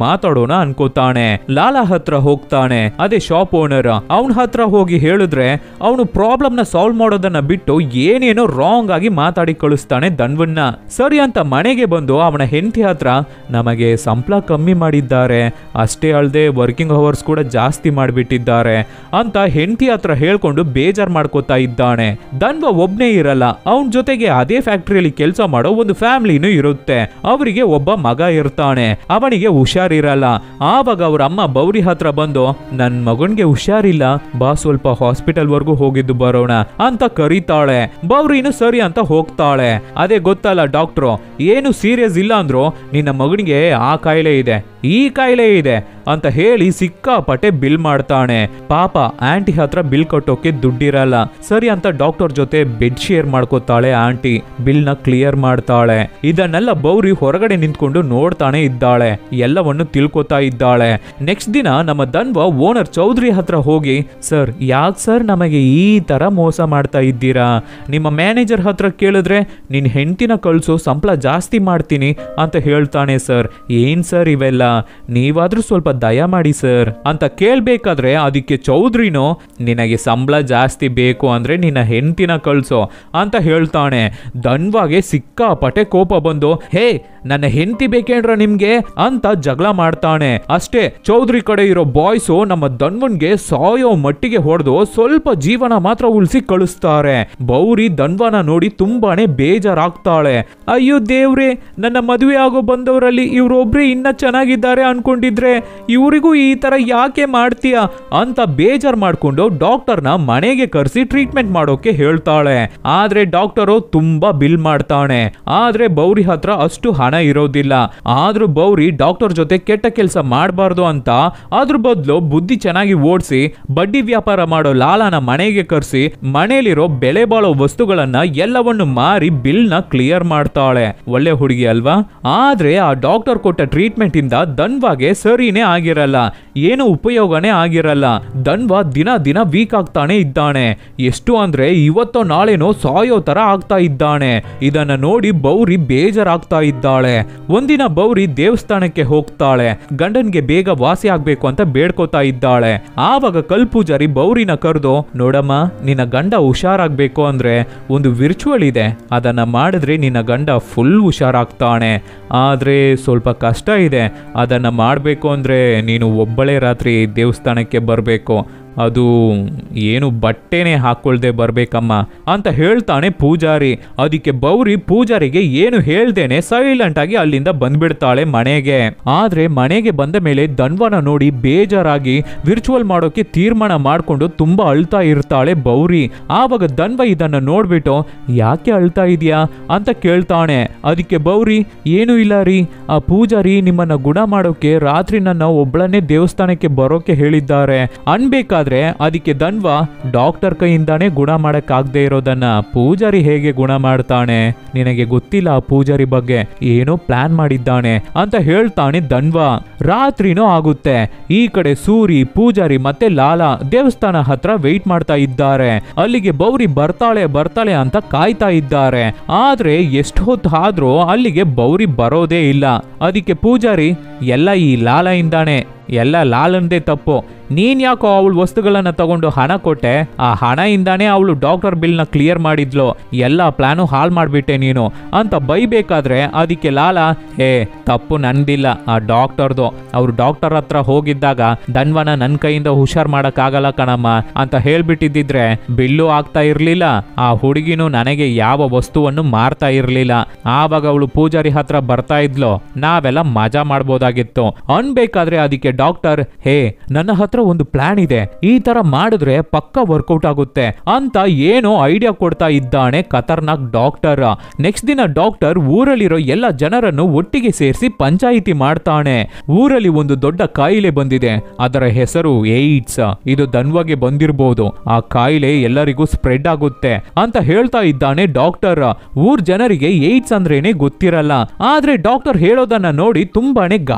ಮಾತಾಡೋಣ ಅನ್ಕೋತಾನೆ ಲಾಲಾ ಹತ್ರ ಹೋಗ್ತಾನೆ ಅದೇ ಶಾಪ್ ಓನರ್ ಅವನ ಹತ್ರ ಹೋಗಿ ಹೇಳಿದ್ರೆ ಅವನು ಪ್ರಾಬ್ಲಮ್ ನ ಸಾಲ್ವ್ ಮಾಡೋದನ್ನ ಬಿಟ್ಟು ಏನೇನೋ ರಾಂಗ್ ಆಗಿ ಮಾತಾಡಿ ಕಳಿಸ್ತಾನೆ ಧನ್ವನ್ನ ಸರಿ ಅಂತ ಮನೆಗೆ ಬಂದು ಅವನ ಹೆಂಡತಿ ಹತ್ರ ನಮಗೆ ಸಂಬಳ ಕಮ್ಮಿ ಮಾಡಿದ್ದಾರೆ ಅಷ್ಟೇ ಅಲ್ಲದೆ ವರ್ಕಿಂಗ್ ಅವರ್ಸ್ ಕೂಡ ಜಾಸ್ತಿ ಮಾಡಿಬಿಟ್ಟಿದ್ದಾರೆ ಅಂತ ಹೆಂಡತಿ ಹತ್ರ ಹೇಳ್ಕೊಂಡು ಬೇಜಾರ್ ಮಾಡ್ಕೋತಾ ಇದ್ದಾನೆ ಧನ್ವ ಒಬ್ನೇ ಇರಲ್ಲ ಅವನ ಜೊತೆಗೆ ಅದೇ ಫ್ಯಾಕ್ಟರಿಯಲ್ಲಿ ಕೆಲಸ ಮಾಡೋ ಒಂದು ಫ್ಯಾಮಿಲಿನೂ ಇರುತ್ತೆ ಅವರಿಗೆ ಒಬ್ಬ ಮಗ ಇರ್ತಾನೆ ಅವನಿಗೆ ಹುಷಾರಿರಲ್ಲ ಆವಾಗ ಅವ್ರ ಅಮ್ಮ ಬೌರಿ ಹತ್ರ ಬಂದು ನನ್ ಮಗನ್ಗೆ ಹುಷಾರಿಲ್ಲ ಬಾ ಸ್ವಲ್ಪ ಹಾಸ್ಪಿಟಲ್ ವರ್ಗೂ ಹೋಗಿದ್ದು ಬರೋಣ ಅಂತ ಕರೀತಾಳೆ ಬೌರಿನು ಸರಿ ಅಂತ ಹೋಗ್ತಾಳೆ ಅದೇ ಗೊತ್ತಲ್ಲ ಡಾಕ್ಟ್ರು ಏನು ಸೀರಿಯಸ್ ಇಲ್ಲ ಅಂದ್ರು ನಿನ್ನ ಮಗನಿಗೆ ಆ ಕಾಯಿಲೆ ಇದೆ ಈ ಕಾಯಿಲೆ ಇದೆ ಅಂತ ಹೇಳಿ ಸಿಕ್ಕಾಪಟ್ಟೆ ಬಿಲ್ ಮಾಡ್ತಾನೆ ಪಾಪ ಆಂಟಿ ಹತ್ರ ಬಿಲ್ ಕಟ್ಟೋಕೆ ದುಡ್ಡಿರಲ್ಲ ಸರಿ ಅಂತ ಡಾಕ್ಟರ್ ಜೊತೆ ಬೆಡ್ ಶೇರ್ ಮಾಡ್ಕೋತಾಳೆ ಆಂಟಿ ಬಿಲ್ ನ ಕ್ಲಿಯರ್ ಮಾಡ್ತಾಳೆ ಇದನ್ನೆಲ್ಲ ಬೌರಿ ಹೊರಗಡೆ ನಿಂತ್ಕೊಂಡು ನೋಡ್ತಾನೆ ಇದ್ದಾಳೆ ಎಲ್ಲವನ್ನು ತಿಳ್ಕೊತಾ ಇದ್ದಾಳೆ ನೆಕ್ಸ್ಟ್ ದಿನ ನಮ್ಮ ದನ್ವ ಓನರ್ ಚೌಧರಿ ಹತ್ರ ಹೋಗಿ ಸರ್ ಯಾಕೆ ಸರ್ ನಮಗೆ ಈ ತರ ಮೋಸ ಮಾಡ್ತಾ ಇದ್ದೀರಾ ನಿಮ್ಮ ಮ್ಯಾನೇಜರ್ ಹತ್ರ ಕೇಳಿದ್ರೆ ನಿನ್ ಹೆಂಡತಿನ ಕಳ್ಸು ಸಂಬಳ ಜಾಸ್ತಿ ಮಾಡ್ತೀನಿ ಅಂತ ಹೇಳ್ತಾನೆ ಸರ್ ಏನ್ ಸರ್ ಇವೆಲ್ಲ ನೀವಾದ್ರೂ ಸ್ವಲ್ಪ ದಯ ಮಾಡಿ ಸರ್ ಅಂತ ಕೇಳ್ಬೇಕಾದ್ರೆ ಅದಕ್ಕೆ ಚೌಧರಿನೋ ನಿನಗೆ ಸಂಬಳ ಜಾಸ್ತಿ ಬೇಕು ಅಂದ್ರೆ ನಿನ್ನ ಹೆಂಡತಿನ ಕಳ್ಸೋ ಅಂತ ಹೇಳ್ತಾನೆ ಧನ್ವಾಗೆ ಸಿಕ್ಕಾಪಟ್ಟೆ ಕೋಪ ಬಂದು ಹೇ ನನ್ನ ಹೆಂಡತಿ ಬೇಕೇನ್ರ ನಿಮ್ಗೆ ಅಂತ ಜಗಳ ಮಾಡ್ತಾನೆ ಅಷ್ಟೇ ಚೌಧರಿ ಕಡೆ ಇರೋ ಬಾಯ್ಸು ನಮ್ಮ ಧನ್ವನ್ಗೆ ಸಾಯೋ ಮಟ್ಟಿಗೆ ಹೊಡೆದು ಸ್ವಲ್ಪ ಜೀವನ ಮಾತ್ರ ಉಳಿಸಿ ಕಳಿಸ್ತಾರೆ ಬೌರಿ ಧನ್ವನ ನೋಡಿ ತುಂಬಾನೇ ಬೇಜಾರಾಗ್ತಾಳೆ ಅಯ್ಯೋ ದೇವ್ರೆ ನನ್ನ ಮದುವೆ ಆಗೋ ಬಂದವರಲ್ಲಿ ಇವ್ರೊಬ್ರೇ ಇನ್ನ ಚೆನ್ನಾಗಿದ್ದಾರೆ ಅನ್ಕೊಂಡಿದ್ರೆ ಇವರಿಗೂ ಈ ತರ ಯಾಕೆ ಮಾಡ್ತೀಯ ಅಂತ ಬೇಜಾರ್ ಮಾಡ್ಕೊಂಡು ಡಾಕ್ಟರ್ನ ಮನೆಗೆ ಕರೆಸಿ ಟ್ರೀಟ್ಮೆಂಟ್ ಮಾಡೋಕೆ ಹೇಳ್ತಾಳೆ ಆದ್ರೆ ಡಾಕ್ಟರು ತುಂಬಾ ಬಿಲ್ ಮಾಡ್ತಾನೆ ಆದ್ರೆ ಬೌರಿ ಹತ್ರ ಅಷ್ಟು ಹಣ ಇರೋದಿಲ್ಲ ಆದ್ರೂ ಬೌರಿ ಡಾಕ್ಟರ್ ಜೊತೆ ಕೆಟ್ಟ ಕೆಲಸ ಮಾಡಬಾರ್ದು ಅಂತ ಅದ್ರ ಬದಲು ಬುದ್ಧಿ ಚೆನ್ನಾಗಿ ಓಡಿಸಿ ಬಡ್ಡಿ ವ್ಯಾಪಾರ ಮಾಡೋ ಲಾಲನ ಮನೆಗೆ ಕರೆಸಿ ಮನೆಯಲ್ಲಿರೋ ಬೆಲೆ ಬಾಳೋ ವಸ್ತುಗಳನ್ನ ಎಲ್ಲವನ್ನು ಮಾರಿ ಬಿಲ್ ನ ಕ್ಲಿಯರ್ ಮಾಡ್ತಾಳೆ ಒಳ್ಳೆ ಹುಡುಗಿ ಅಲ್ವಾ ಆದ್ರೆ ಆ ಡಾಕ್ಟರ್ ಕೊಟ್ಟ ಟ್ರೀಟ್ಮೆಂಟ್ ಇಂದ ಧನ್ವಾಗೆ ಸರಿನೇ ಆಗಿರಲ್ಲ ಏನು ಉಪಯೋಗನೇ ಆಗಿರಲ್ಲ ಧನ್ವ ದಿನ ದಿನ ವೀಕ್ ಆಗ್ತಾನೆ ಇದ್ದಾನೆ ಎಷ್ಟು ಅಂದ್ರೆ ಇವತ್ತೋ ನಾಳೆನೋ ಸಾಯೋ ತರ ಆಗ್ತಾ ಇದ್ದಾನೆ ಇದನ್ನ ನೋಡಿ ಬೌರಿ ಬೇಜಾರಾಗ್ತಾ ಇದ್ದಾಳೆ ಒಂದಿನ ಬೌರಿ ದೇವಸ್ಥಾನಕ್ಕೆ ಹೋಗ್ತಾಳೆ ಗಂಡನ್ಗೆ ಬೇಗ ವಾಸಿ ಆಗ್ಬೇಕು ಅಂತ ಬೇಡ್ಕೋತಾ ಇದ್ದಾಳೆ ಆವಾಗ ಕಲ್ ಪೂಜಾರಿ ಬೌರಿನ ಕರೆದು ನೋಡಮ್ಮ ನಿನ್ನ ಗಂಡ ಹುಷಾರಾಗ್ಬೇಕು ಅಂದ್ರೆ ಒಂದು ವಿರ್ಚುವಲ್ ಇದೆ ಅದನ್ನ ಮಾಡಿದ್ರೆ ನಿನ್ನ ಗಂಡ ಫುಲ್ ಹುಷಾರಾಗ್ತಾನೆ ಆದ್ರೆ ಸ್ವಲ್ಪ ಕಷ್ಟ ಇದೆ ಅದನ್ನ ಮಾಡಬೇಕು ಅಂದ್ರೆ ನೀನು ಒಬ್ಬಳೇ ರಾತ್ರಿ ದೇವಸ್ಥಾನಕ್ಕೆ ಬರಬೇಕು ಅದು ಏನು ಬಟ್ಟೆನೆ ಹಾಕೊಳ್ದೆ ಬರ್ಬೇಕಮ್ಮ ಅಂತ ಹೇಳ್ತಾನೆ ಪೂಜಾರಿ ಅದಕ್ಕೆ ಬೌರಿ ಪೂಜಾರಿಗೆ ಏನು ಹೇಳ್ದೇನೆ ಸೈಲೆಂಟ್ ಆಗಿ ಅಲ್ಲಿಂದ ಬಂದ್ಬಿಡ್ತಾಳೆ ಮನೆಗೆ ಆದ್ರೆ ಮನೆಗೆ ಬಂದ ಮೇಲೆ ಧನ್ವನ ನೋಡಿ ಬೇಜಾರಾಗಿ ವಿರ್ಚುವಲ್ ಮಾಡೋಕೆ ತೀರ್ಮಾನ ಮಾಡ್ಕೊಂಡು ತುಂಬಾ ಅಳ್ತಾ ಇರ್ತಾಳೆ ಬೌರಿ ಆವಾಗ ಧನ್ವ ಇದನ್ನ ನೋಡ್ಬಿಟ್ಟು ಯಾಕೆ ಅಳ್ತಾ ಇದೀಯಾ ಅಂತ ಕೇಳ್ತಾನೆ ಅದಕ್ಕೆ ಬೌರಿ ಏನು ಇಲ್ಲ ರೀ ಆ ಪೂಜಾರಿ ನಿಮ್ಮನ್ನ ಗುಣ ಮಾಡೋಕೆ ರಾತ್ರಿ ನನ್ನ ಒಬ್ಳನ್ನೇ ದೇವಸ್ಥಾನಕ್ಕೆ ಬರೋಕೆ ಹೇಳಿದ್ದಾರೆ ಅನ್ಬೇಕಾದ್ರೆ ಅದಕ್ಕೆ ಧನ್ವ ಡಾಕ್ಟರ್ ಕೈಯಿಂದಾನೇ ಗುಣ ಮಾಡಕ್ಕಾಗದೆ ಇರೋದನ್ನ ಪೂಜಾರಿ ಹೇಗೆ ಗುಣ ಮಾಡ್ತಾನೆ ನಿನಗೆ ಗೊತ್ತಿಲ್ಲ ಆ ಪೂಜಾರಿ ಬಗ್ಗೆ ಏನೋ ಪ್ಲಾನ್ ಮಾಡಿದ್ದಾನೆ ಅಂತ ಹೇಳ್ತಾನೆ ಧನ್ವ ರಾತ್ರಿನೂ ಆಗುತ್ತೆ ಈ ಕಡೆ ಸೂರಿ ಪೂಜಾರಿ ಮತ್ತೆ ಲಾಲಾ ದೇವಸ್ಥಾನ ಹತ್ರ ವೆಯ್ಟ್ ಮಾಡ್ತಾ ಇದ್ದಾರೆ ಅಲ್ಲಿಗೆ ಬೌರಿ ಬರ್ತಾಳೆ ಬರ್ತಾಳೆ ಅಂತ ಕಾಯ್ತಾ ಇದ್ದಾರೆ ಆದ್ರೆ ಎಷ್ಟು ಹೊತ್ತು ಆದ್ರೂ ಅಲ್ಲಿಗೆ ಬೌರಿ ಬರೋದೇ ಇಲ್ಲ ಅದಕ್ಕೆ ಪೂಜಾರಿ ಎಲ್ಲ ಈ ಲಾಲಾಯಿಂದಾನೆ ಎಲ್ಲ ಲಾಲಂದೇ ತಪ್ಪು ನೀನ್ ಯಾಕೋ ಅವಳು ವಸ್ತುಗಳನ್ನ ತಗೊಂಡು ಹಣ ಕೊಟ್ಟೆ ಆ ಹಣದಿಂದಾನೇ ಅವಳು ಡಾಕ್ಟರ್ ಬಿಲ್ ನ ಕ್ಲಿಯರ್ ಮಾಡಿದ್ಲು ಎಲ್ಲ ಪ್ಲಾನು ಹಾಳು ಮಾಡ್ಬಿಟ್ಟೆ ನೀನು ಅಂತ ಬೈಬೇಕಾದ್ರೆ ಅದಕ್ಕೆ ಲಾಲ ಹೇ ತಪ್ಪು ನಂದಿಲ್ಲ ಆ ಡಾಕ್ಟರ್ದು ಅವ್ರು ಡಾಕ್ಟರ್ ಹತ್ರ ಹೋಗಿದ್ದಾಗ ಧನ್ವನ ನನ್ ಕೈಯಿಂದ ಹುಷಾರ್ ಮಾಡಕ್ಕಾಗಲ್ಲ ಕಣಮ್ಮ ಅಂತ ಹೇಳ್ಬಿಟ್ಟಿದ್ದಿದ್ರೆ ಬಿಲ್ಲು ಆಗ್ತಾ ಇರ್ಲಿಲ್ಲ ಆ ಹುಡುಗಿನೂ ನನಗೆ ಯಾವ ವಸ್ತುವನ್ನು ಮಾರ್ತಾ ಇರ್ಲಿಲ್ಲ ಆವಾಗ ಅವಳು ಪೂಜಾರಿ ಹತ್ರ ಬರ್ತಾ ಇದ್ಲು ನಾವೆಲ್ಲ ಮಜಾ ಮಾಡ್ಬೋದಾಗಿತ್ತು ಅನ್ಬೇಕಾದ್ರೆ ಅದಕ್ಕೆ ಡಾಕ್ಟರ್ ಹೇ ನನ್ನ ಹತ್ರ ಒಂದು ಪ್ಲಾನ್ ಇದೆ ಈ ತರ ಮಾಡಿದ್ರೆ ಪಕ್ಕ ವರ್ಕೌಟ್ ಆಗುತ್ತೆ ಅಂತ ಏನೋ ಐಡಿಯಾ ಕೊಡ್ತಾ ಇದ್ದಾನೆ ಖತರ್ನಾಕ್ ಡಾಕ್ಟರ್ ನೆಕ್ಸ್ಟ್ ದಿನ ಡಾಕ್ಟರ್ ಊರಲ್ಲಿರೋ ಎಲ್ಲ ಜನರನ್ನು ಒಟ್ಟಿಗೆ ಸೇರಿಸಿ ಪಂಚಾಯಿತಿ ಮಾಡ್ತಾನೆ ಊರಲ್ಲಿ ಒಂದು ದೊಡ್ಡ ಕಾಯಿಲೆ ಬಂದಿದೆ ಅದರ ಹೆಸರು ಏಡ್ಸ್ ಇದು ಧನ್ವಗೆ ಬಂದಿರಬಹುದು ಆ ಕಾಯಿಲೆ ಎಲ್ಲರಿಗೂ ಸ್ಪ್ರೆಡ್ ಆಗುತ್ತೆ ಅಂತ ಹೇಳ್ತಾ ಇದ್ದಾನೆ ಡಾಕ್ಟರ್ ಊರ್ ಜನರಿಗೆ ಏಡ್ಸ್ ಅಂದ್ರೇನೆ ಗೊತ್ತಿರಲ್ಲ ಆದ್ರೆ ಡಾಕ್ಟರ್ ಹೇಳೋದನ್ನ ನೋಡಿ ತುಂಬಾನೇ ಗಾಬರಿ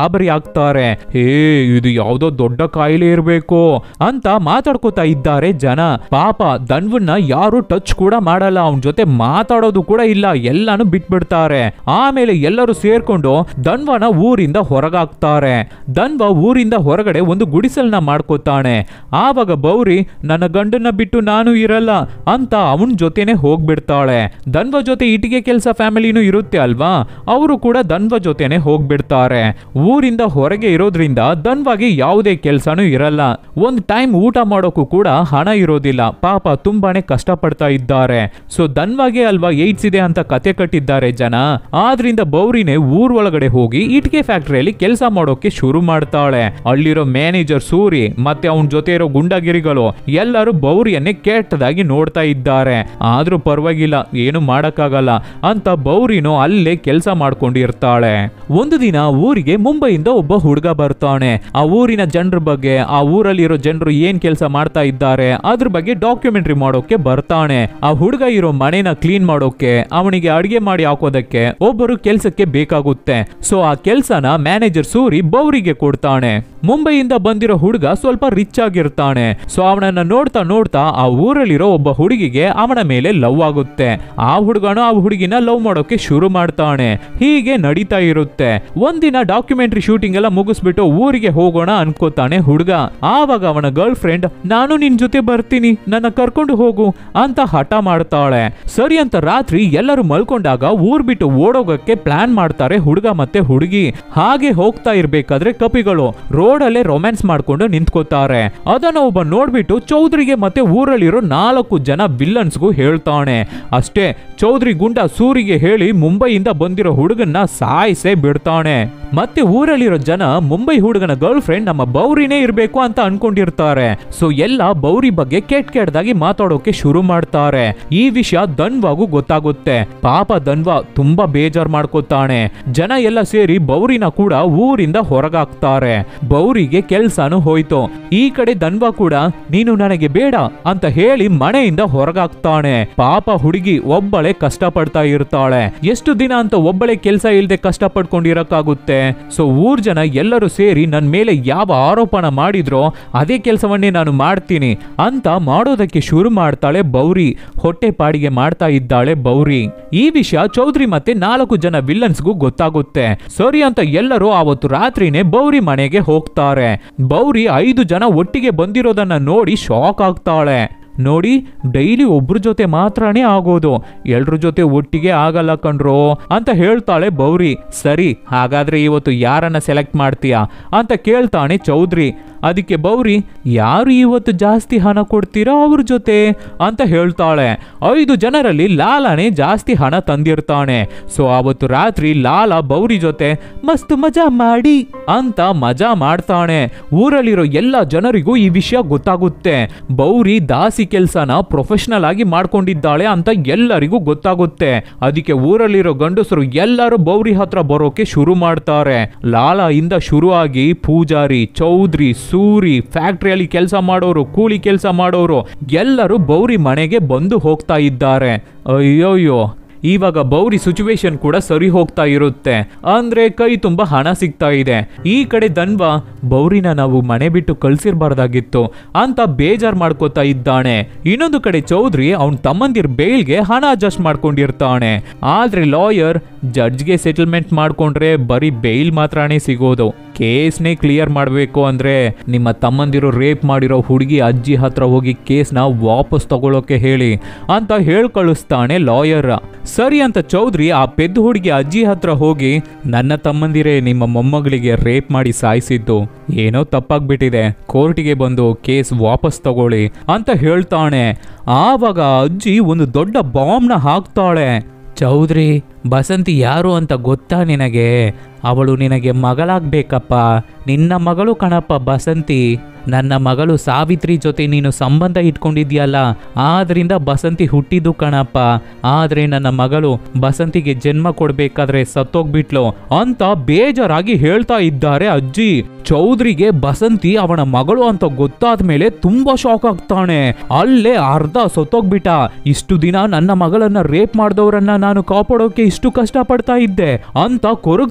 ಗಾಬರಿ ಆಗ್ತಾರೆ ಹೇ ಇದು ಯಾವ್ದೋ ದೊಡ್ಡ ಕಾಯಿಲೆ ಇರಬೇಕು ಅಂತ ಮಾತಾಡ್ಕೋತಾ ಇದ್ದಾರೆ ಜನ ಪಾಪ ಧನ್ವನ್ನ ಯಾರು ಟಚ್ ಕೂಡ ಮಾಡಲ್ಲ ಅವನ ಜೊತೆ ಮಾತಾಡೋದು ಕೂಡ ಇಲ್ಲ ಎಲ್ಲಾನು ಬಿಟ್ಬಿಡ್ತಾರೆ ಆಮೇಲೆ ಎಲ್ಲರೂ ಸೇರ್ಕೊಂಡು ಧನ್ವನ ಊರಿಂದ ಹೊರಗಾಕ್ತಾರೆ ಧನ್ವ ಊರಿಂದ ಹೊರಗಡೆ ಒಂದು ಗುಡಿಸಲ್ನ ಮಾಡ್ಕೋತಾನೆ ಆವಾಗ ಬೌರಿ ನನ್ನ ಗಂಡನ್ನ ಬಿಟ್ಟು ನಾನು ಇರಲ್ಲ ಅಂತ ಅವನ ಜೊತೆನೆ ಹೋಗ್ಬಿಡ್ತಾಳೆ ಧನ್ವ ಜೊತೆ ಇಟಿಗೆ ಕೆಲಸ ಫ್ಯಾಮಿಲಿನೂ ಇರುತ್ತೆ ಅಲ್ವಾ ಅವರು ಕೂಡ ಧನ್ವ ಜೊತೆನೆ ಹೋಗ್ಬಿಡ್ತಾರೆ ಊರಿಂದ ಹೊರಗೆ ಇರೋದ್ರಿಂದ ಧನ್ವಾಗಿ ಯಾವುದೇ ಕೆಲ್ಸನೂ ಇರಲ್ಲ ಒಂದ್ ಟೈಮ್ ಊಟ ಮಾಡೋಕ್ಕೂ ಕೂಡ ಹಣ ಇರೋದಿಲ್ಲ ಪಾಪ ತುಂಬಾನೇ ಕಷ್ಟಪಡ್ತಾ ಇದ್ದಾರೆ ಸೊ ಧನ್ವಾಗೆ ಅಲ್ವಾ ಏಡ್ಸ್ ಇದೆ ಅಂತ ಕತೆ ಕಟ್ಟಿದ್ದಾರೆ ಜನ ಆದ್ರಿಂದ ಬೌರಿನೇ ಊರ್ ಒಳಗಡೆ ಹೋಗಿ ಇಟ್ಕೆ ಫ್ಯಾಕ್ಟರಿಯಲ್ಲಿ ಕೆಲಸ ಮಾಡೋಕೆ ಶುರು ಮಾಡ್ತಾಳೆ ಅಲ್ಲಿರೋ ಮ್ಯಾನೇಜರ್ ಸೂರಿ ಮತ್ತೆ ಅವನ ಜೊತೆ ಇರೋ ಗುಂಡಗಿರಿಗಳು ಎಲ್ಲರೂ ಬೌರಿಯನ್ನೇ ಕೆಟ್ಟದಾಗಿ ನೋಡ್ತಾ ಇದ್ದಾರೆ ಆದ್ರೂ ಪರವಾಗಿಲ್ಲ ಏನು ಮಾಡಕ್ಕಾಗಲ್ಲ ಅಂತ ಬೌರಿನೂ ಅಲ್ಲೇ ಕೆಲಸ ಮಾಡ್ಕೊಂಡಿರ್ತಾಳೆ ಒಂದು ದಿನ ಊರಿಗೆ ಮುಂಬೈಯಿಂದ ಒಬ್ಬ ಹುಡುಗ ಬರ್ತಾನೆ ಆ ಊರಿನ ಜನರ ಬಗ್ಗೆ ಆ ಊರಲ್ಲಿರೋ ಜನರು ಏನ್ ಕೆಲಸ ಮಾಡ್ತಾ ಇದ್ದಾರೆ ಅದ್ರ ಬಗ್ಗೆ ಡಾಕ್ಯುಮೆಂಟ್ರಿ ಮಾಡೋಕೆ ಬರ್ತಾನೆ ಆ ಹುಡುಗ ಇರೋ ಮನೆನ ಕ್ಲೀನ್ ಮಾಡೋಕೆ ಅವನಿಗೆ ಅಡಿಗೆ ಮಾಡಿ ಹಾಕೋದಕ್ಕೆ ಒಬ್ಬರು ಕೆಲ್ಸಕ್ಕೆ ಬೇಕಾಗುತ್ತೆ ಸೊ ಆ ಕೆಲ್ಸನ ಮ್ಯಾನೇಜರ್ ಸೂರಿ ಬೌರಿಗೆ ಕೊಡ್ತಾನೆ ಮುಂಬೈಯಿಂದ ಬಂದಿರೋ ಹುಡುಗ ಸ್ವಲ್ಪ ರಿಚ್ ಆಗಿರ್ತಾನೆ ಸೊ ಅವನನ್ನ ನೋಡ್ತಾ ನೋಡ್ತಾ ಆ ಊರಲ್ಲಿರೋ ಒಬ್ಬ ಹುಡುಗಿಗೆ ಅವನ ಮೇಲೆ ಲವ್ ಆಗುತ್ತೆ ಆ ಹುಡುಗನು ಆ ಹುಡುಗಿನ ಲವ್ ಮಾಡೋಕೆ ಶುರು ಮಾಡ್ತಾನೆ ಹೀಗೆ ನಡೀತಾ ಇರುತ್ತೆ ಒಂದಿನ ಡಾಕ್ಯುಮೆಂಟ್ರಿ ಶೂಟಿಂಗ್ ಎಲ್ಲ ಮುಗಿಸ್ಬಿಟ್ಟು ಊರಿಗೆ ಹೋಗೋಣ ಅನ್ಕೋತಾನೆ ಹುಡುಗ ಆವಾಗ ಅವನ ಗರ್ಲ್ ಫ್ರೆಂಡ್ ನಾನು ನಿನ್ ಜೊತೆ ಬರ್ತೀನಿ ನನ್ನ ಕರ್ಕೊಂಡು ಹೋಗು ಅಂತ ಹಠ ಮಾಡ್ತಾಳೆ ಸರಿ ಅಂತ ರಾತ್ರಿ ಎಲ್ಲರೂ ಮಲ್ಕೊಂಡಾಗ ಊರ್ ಬಿಟ್ಟು ಓಡೋಗಕ್ಕೆ ಪ್ಲಾನ್ ಮಾಡ್ತಾರೆ ಹುಡುಗ ಮತ್ತೆ ಹುಡುಗಿ ಹಾಗೆ ಹೋಗ್ತಾ ಇರ್ಬೇಕಾದ್ರೆ ಕಪಿಗಳು ರೋಡಲ್ಲೇ ರೊಮ್ಯಾನ್ಸ್ ಮಾಡ್ಕೊಂಡು ನಿಂತ್ಕೋತಾರೆ ಅದನ್ನ ಒಬ್ಬ ನೋಡ್ಬಿಟ್ಟು ಚೌಧರಿಗೆ ಮತ್ತೆ ಊರಲ್ಲಿರೋ ನಾಲ್ಕು ಜನ ವಿಲ್ಲನ್ಸ್ಗೂ ಹೇಳ್ತಾನೆ ಅಷ್ಟೇ ಚೌಧರಿ ಗುಂಡ ಸೂರಿಗೆ ಹೇಳಿ ಮುಂಬೈಯಿಂದ ಬಂದಿರೋ ಹುಡುಗನ್ನ ಸಾಯಿಸೇ ಬಿಡ್ತಾನೆ ಮತ್ತೆ ಊರಲ್ಲಿರೋ ಜನ ಮುಂಬೈ ಹುಡುಗನ ಗರ್ಲ್ ಫ್ರೆಂಡ್ ನಮ್ಮ ಬೌರಿನೇ ಇರ್ಬೇಕು ಅಂತ ಅನ್ಕೊಂಡಿರ್ತಾರೆ ಸೊ ಎಲ್ಲ ಬೌರಿ ಬಗ್ಗೆ ಕೆಟ್ಟ ಕೆಟ್ಟದಾಗಿ ಮಾತಾಡೋಕೆ ಶುರು ಮಾಡ್ತಾರೆ ಈ ವಿಷಯ ಧನ್ವಾಗೂ ಗೊತ್ತಾಗುತ್ತೆ ಪಾಪ ಧನ್ವಾ ತುಂಬಾ ಬೇಜಾರ್ ಮಾಡ್ಕೋತಾನೆ ಜನ ಎಲ್ಲ ಸೇರಿ ಬೌರಿನ ಕೂಡ ಊರಿಂದ ಹೊರಗಾಕ್ತಾರೆ ಬೌರಿಗೆ ಕೆಲ್ಸನೂ ಹೋಯ್ತು ಈ ಕಡೆ ಧನ್ವಾ ಕೂಡ ನೀನು ನನಗೆ ಬೇಡ ಅಂತ ಹೇಳಿ ಮನೆಯಿಂದ ಹೊರಗಾಕ್ತಾನೆ ಪಾಪ ಹುಡುಗಿ ಒಬ್ಬಳೆ ಕಷ್ಟಪಡ್ತಾ ಇರ್ತಾಳೆ ಎಷ್ಟು ದಿನ ಅಂತ ಒಬ್ಬಳೆ ಕೆಲ್ಸ ಇಲ್ದೆ ಕಷ್ಟಪಡ್ಕೊಂಡಿರಕ್ಕಾಗುತ್ತೆ ಸೊ ಊರ್ ಜನ ಎಲ್ಲರೂ ಸೇರಿ ನನ್ ಮೇಲೆ ಯಾವ ಆರೋಪಣ ಮಾಡಿದ್ರೋ ಅದೇ ಕೆಲಸವನ್ನೇ ನಾನು ಮಾಡ್ತೀನಿ ಅಂತ ಮಾಡೋದಕ್ಕೆ ಶುರು ಮಾಡ್ತಾಳೆ ಬೌರಿ ಹೊಟ್ಟೆ ಪಾಡಿಗೆ ಮಾಡ್ತಾ ಇದ್ದಾಳೆ ಬೌರಿ ಈ ವಿಷಯ ಚೌಧರಿ ಮತ್ತೆ ನಾಲ್ಕು ಜನ ವಿಲ್ಲನ್ಸ್ಗೂ ಗೊತ್ತಾಗುತ್ತೆ ಸರಿ ಅಂತ ಎಲ್ಲರೂ ಆವತ್ತು ರಾತ್ರಿನೇ ಬೌರಿ ಮನೆಗೆ ಹೋಗ್ತಾರೆ ಬೌರಿ ಐದು ಜನ ಒಟ್ಟಿಗೆ ಬಂದಿರೋದನ್ನ ನೋಡಿ ಶಾಕ್ ಆಗ್ತಾಳೆ ನೋಡಿ ಡೈಲಿ ಒಬ್ರ ಜೊತೆ ಮಾತ್ರನೇ ಆಗೋದು ಎಲ್ರ ಜೊತೆ ಒಟ್ಟಿಗೆ ಆಗಲ್ಲ ಕಣ್ರೋ ಅಂತ ಹೇಳ್ತಾಳೆ ಬೌರಿ ಸರಿ ಹಾಗಾದ್ರೆ ಇವತ್ತು ಯಾರನ್ನ ಸೆಲೆಕ್ಟ್ ಮಾಡ್ತೀಯಾ ಅಂತ ಕೇಳ್ತಾನೆ ಚೌಧರಿ ಅದಕ್ಕೆ ಬೌರಿ ಯಾರು ಇವತ್ತು ಜಾಸ್ತಿ ಹಣ ಕೊಡ್ತೀರೋ ಅವ್ರ ಜೊತೆ ಅಂತ ಹೇಳ್ತಾಳೆ ಐದು ಜನರಲ್ಲಿ ಲಾಲಾನೇ ಜಾಸ್ತಿ ಹಣ ತಂದಿರ್ತಾನೆ ಸೊ ಅವತ್ತು ರಾತ್ರಿ ಲಾಲ ಬೌರಿ ಜೊತೆ ಮಸ್ತ್ ಮಜಾ ಮಾಡಿ ಅಂತ ಮಜಾ ಮಾಡ್ತಾನೆ ಊರಲ್ಲಿರೋ ಎಲ್ಲ ಜನರಿಗೂ ಈ ವಿಷಯ ಗೊತ್ತಾಗುತ್ತೆ ಬೌರಿ ದಾಸಿ ಕೆಲ್ಸನ ಪ್ರೊಫೆಷನಲ್ ಆಗಿ ಮಾಡ್ಕೊಂಡಿದ್ದಾಳೆ ಅಂತ ಎಲ್ಲರಿಗೂ ಗೊತ್ತಾಗುತ್ತೆ ಅದಕ್ಕೆ ಊರಲ್ಲಿರೋ ಗಂಡಸರು ಎಲ್ಲರೂ ಬೌರಿ ಹತ್ರ ಬರೋಕೆ ಶುರು ಮಾಡ್ತಾರೆ ಲಾಲ ಇಂದ ಶುರುವಾಗಿ ಪೂಜಾರಿ ಚೌಧರಿ ಸೂರಿ ಫ್ಯಾಕ್ಟ್ರಿಯಲ್ಲಿ ಕೆಲಸ ಮಾಡೋರು ಕೂಲಿ ಕೆಲಸ ಮಾಡೋರು ಎಲ್ಲರೂ ಬೌರಿ ಮನೆಗೆ ಬಂದು ಹೋಗ್ತಾ ಇದ್ದಾರೆ ಅಯ್ಯೋಯ್ಯೋ ಇವಾಗ ಬೌರಿ ಸಿಚುವೇಶನ್ ಕೂಡ ಸರಿ ಹೋಗ್ತಾ ಇರುತ್ತೆ ಅಂದ್ರೆ ಕೈ ತುಂಬಾ ಹಣ ಸಿಗ್ತಾ ಇದೆ ಈ ಕಡೆ ಧನ್ವ ಬೌರಿನ ನಾವು ಮನೆ ಬಿಟ್ಟು ಕಳ್ಸಿರ್ಬಾರ್ದಾಗಿತ್ತು ಅಂತ ಬೇಜಾರ್ ಮಾಡ್ಕೋತಾ ಇದ್ದಾನೆ ಇನ್ನೊಂದು ಕಡೆ ಚೌಧರಿ ಅವನ್ ತಮ್ಮಂದಿರ್ ಬೇಲ್ಗೆ ಹಣ ಅಡ್ಜಸ್ಟ್ ಮಾಡ್ಕೊಂಡಿರ್ತಾನೆ ಆದ್ರೆ ಲಾಯರ್ ಜಡ್ಜ್ಗೆ ಸೆಟಲ್ಮೆಂಟ್ ಮಾಡ್ಕೊಂಡ್ರೆ ಬರೀ ಬೇಲ್ ಮಾತ್ರನೇ ಸಿಗೋದು ಕೇಸ್ನೇ ಕ್ಲಿಯರ್ ಮಾಡಬೇಕು ಅಂದ್ರೆ ನಿಮ್ಮ ತಮ್ಮಂದಿರು ರೇಪ್ ಮಾಡಿರೋ ಹುಡುಗಿ ಅಜ್ಜಿ ಹತ್ರ ಹೋಗಿ ಕೇಸ್ನ ವಾಪಸ್ ತಗೊಳ್ಳೋಕೆ ಹೇಳಿ ಅಂತ ಹೇಳ್ ಕಳಿಸ್ತಾನೆ ಲಾಯರ್ ಸರಿ ಅಂತ ಚೌಧರಿ ಆ ಪೆದ್ದು ಹುಡುಗಿ ಅಜ್ಜಿ ಹತ್ರ ಹೋಗಿ ನನ್ನ ತಮ್ಮಂದಿರೇ ನಿಮ್ಮ ಮೊಮ್ಮಗಳಿಗೆ ರೇಪ್ ಮಾಡಿ ಸಾಯಿಸಿದ್ದು ಏನೋ ತಪ್ಪಾಗ್ಬಿಟ್ಟಿದೆ ಕೋರ್ಟಿಗೆ ಬಂದು ಕೇಸ್ ವಾಪಸ್ ತಗೊಳ್ಳಿ ಅಂತ ಹೇಳ್ತಾನೆ ಆವಾಗ ಅಜ್ಜಿ ಒಂದು ದೊಡ್ಡ ಬಾಂಬ್ನ ಹಾಕ್ತಾಳೆ ಚೌಧರಿ ಬಸಂತಿ ಯಾರು ಅಂತ ಗೊತ್ತಾ ನಿನಗೆ ಅವಳು ನಿನಗೆ ಮಗಳಾಗ್ಬೇಕಪ್ಪ ನಿನ್ನ ಮಗಳು ಕಣಪ್ಪ ಬಸಂತಿ ನನ್ನ ಮಗಳು ಸಾವಿತ್ರಿ ಜೊತೆ ನೀನು ಸಂಬಂಧ ಇಟ್ಕೊಂಡಿದ್ಯಲ್ಲ ಆದ್ರಿಂದ ಬಸಂತಿ ಹುಟ್ಟಿದ್ದು ಕಣಪ್ಪ ಆದ್ರೆ ನನ್ನ ಮಗಳು ಬಸಂತಿಗೆ ಜನ್ಮ ಕೊಡ್ಬೇಕಾದ್ರೆ ಸತ್ತೋಗ್ಬಿಟ್ಲು ಅಂತ ಬೇಜಾರಾಗಿ ಹೇಳ್ತಾ ಇದ್ದಾರೆ ಅಜ್ಜಿ ಚೌಧರಿಗೆ ಬಸಂತಿ ಅವನ ಮಗಳು ಅಂತ ಗೊತ್ತಾದ ಮೇಲೆ ತುಂಬಾ ಶಾಕ್ ಆಗ್ತಾನೆ ಅಲ್ಲೇ ಅರ್ಧ ಸತ್ತೋಗ್ಬಿಟ್ಟ ಇಷ್ಟು ದಿನ ನನ್ನ ಮಗಳನ್ನ ರೇಪ್ ಮಾಡಿದವರನ್ನ ನಾನು ಕಾಪಾಡೋಕೆ ಇಷ್ಟು ಕಷ್ಟ ಪಡ್ತಾ ಇದ್ದೆ ಅಂತ ಕೊರಗ್ತಾ ಇದ್ದ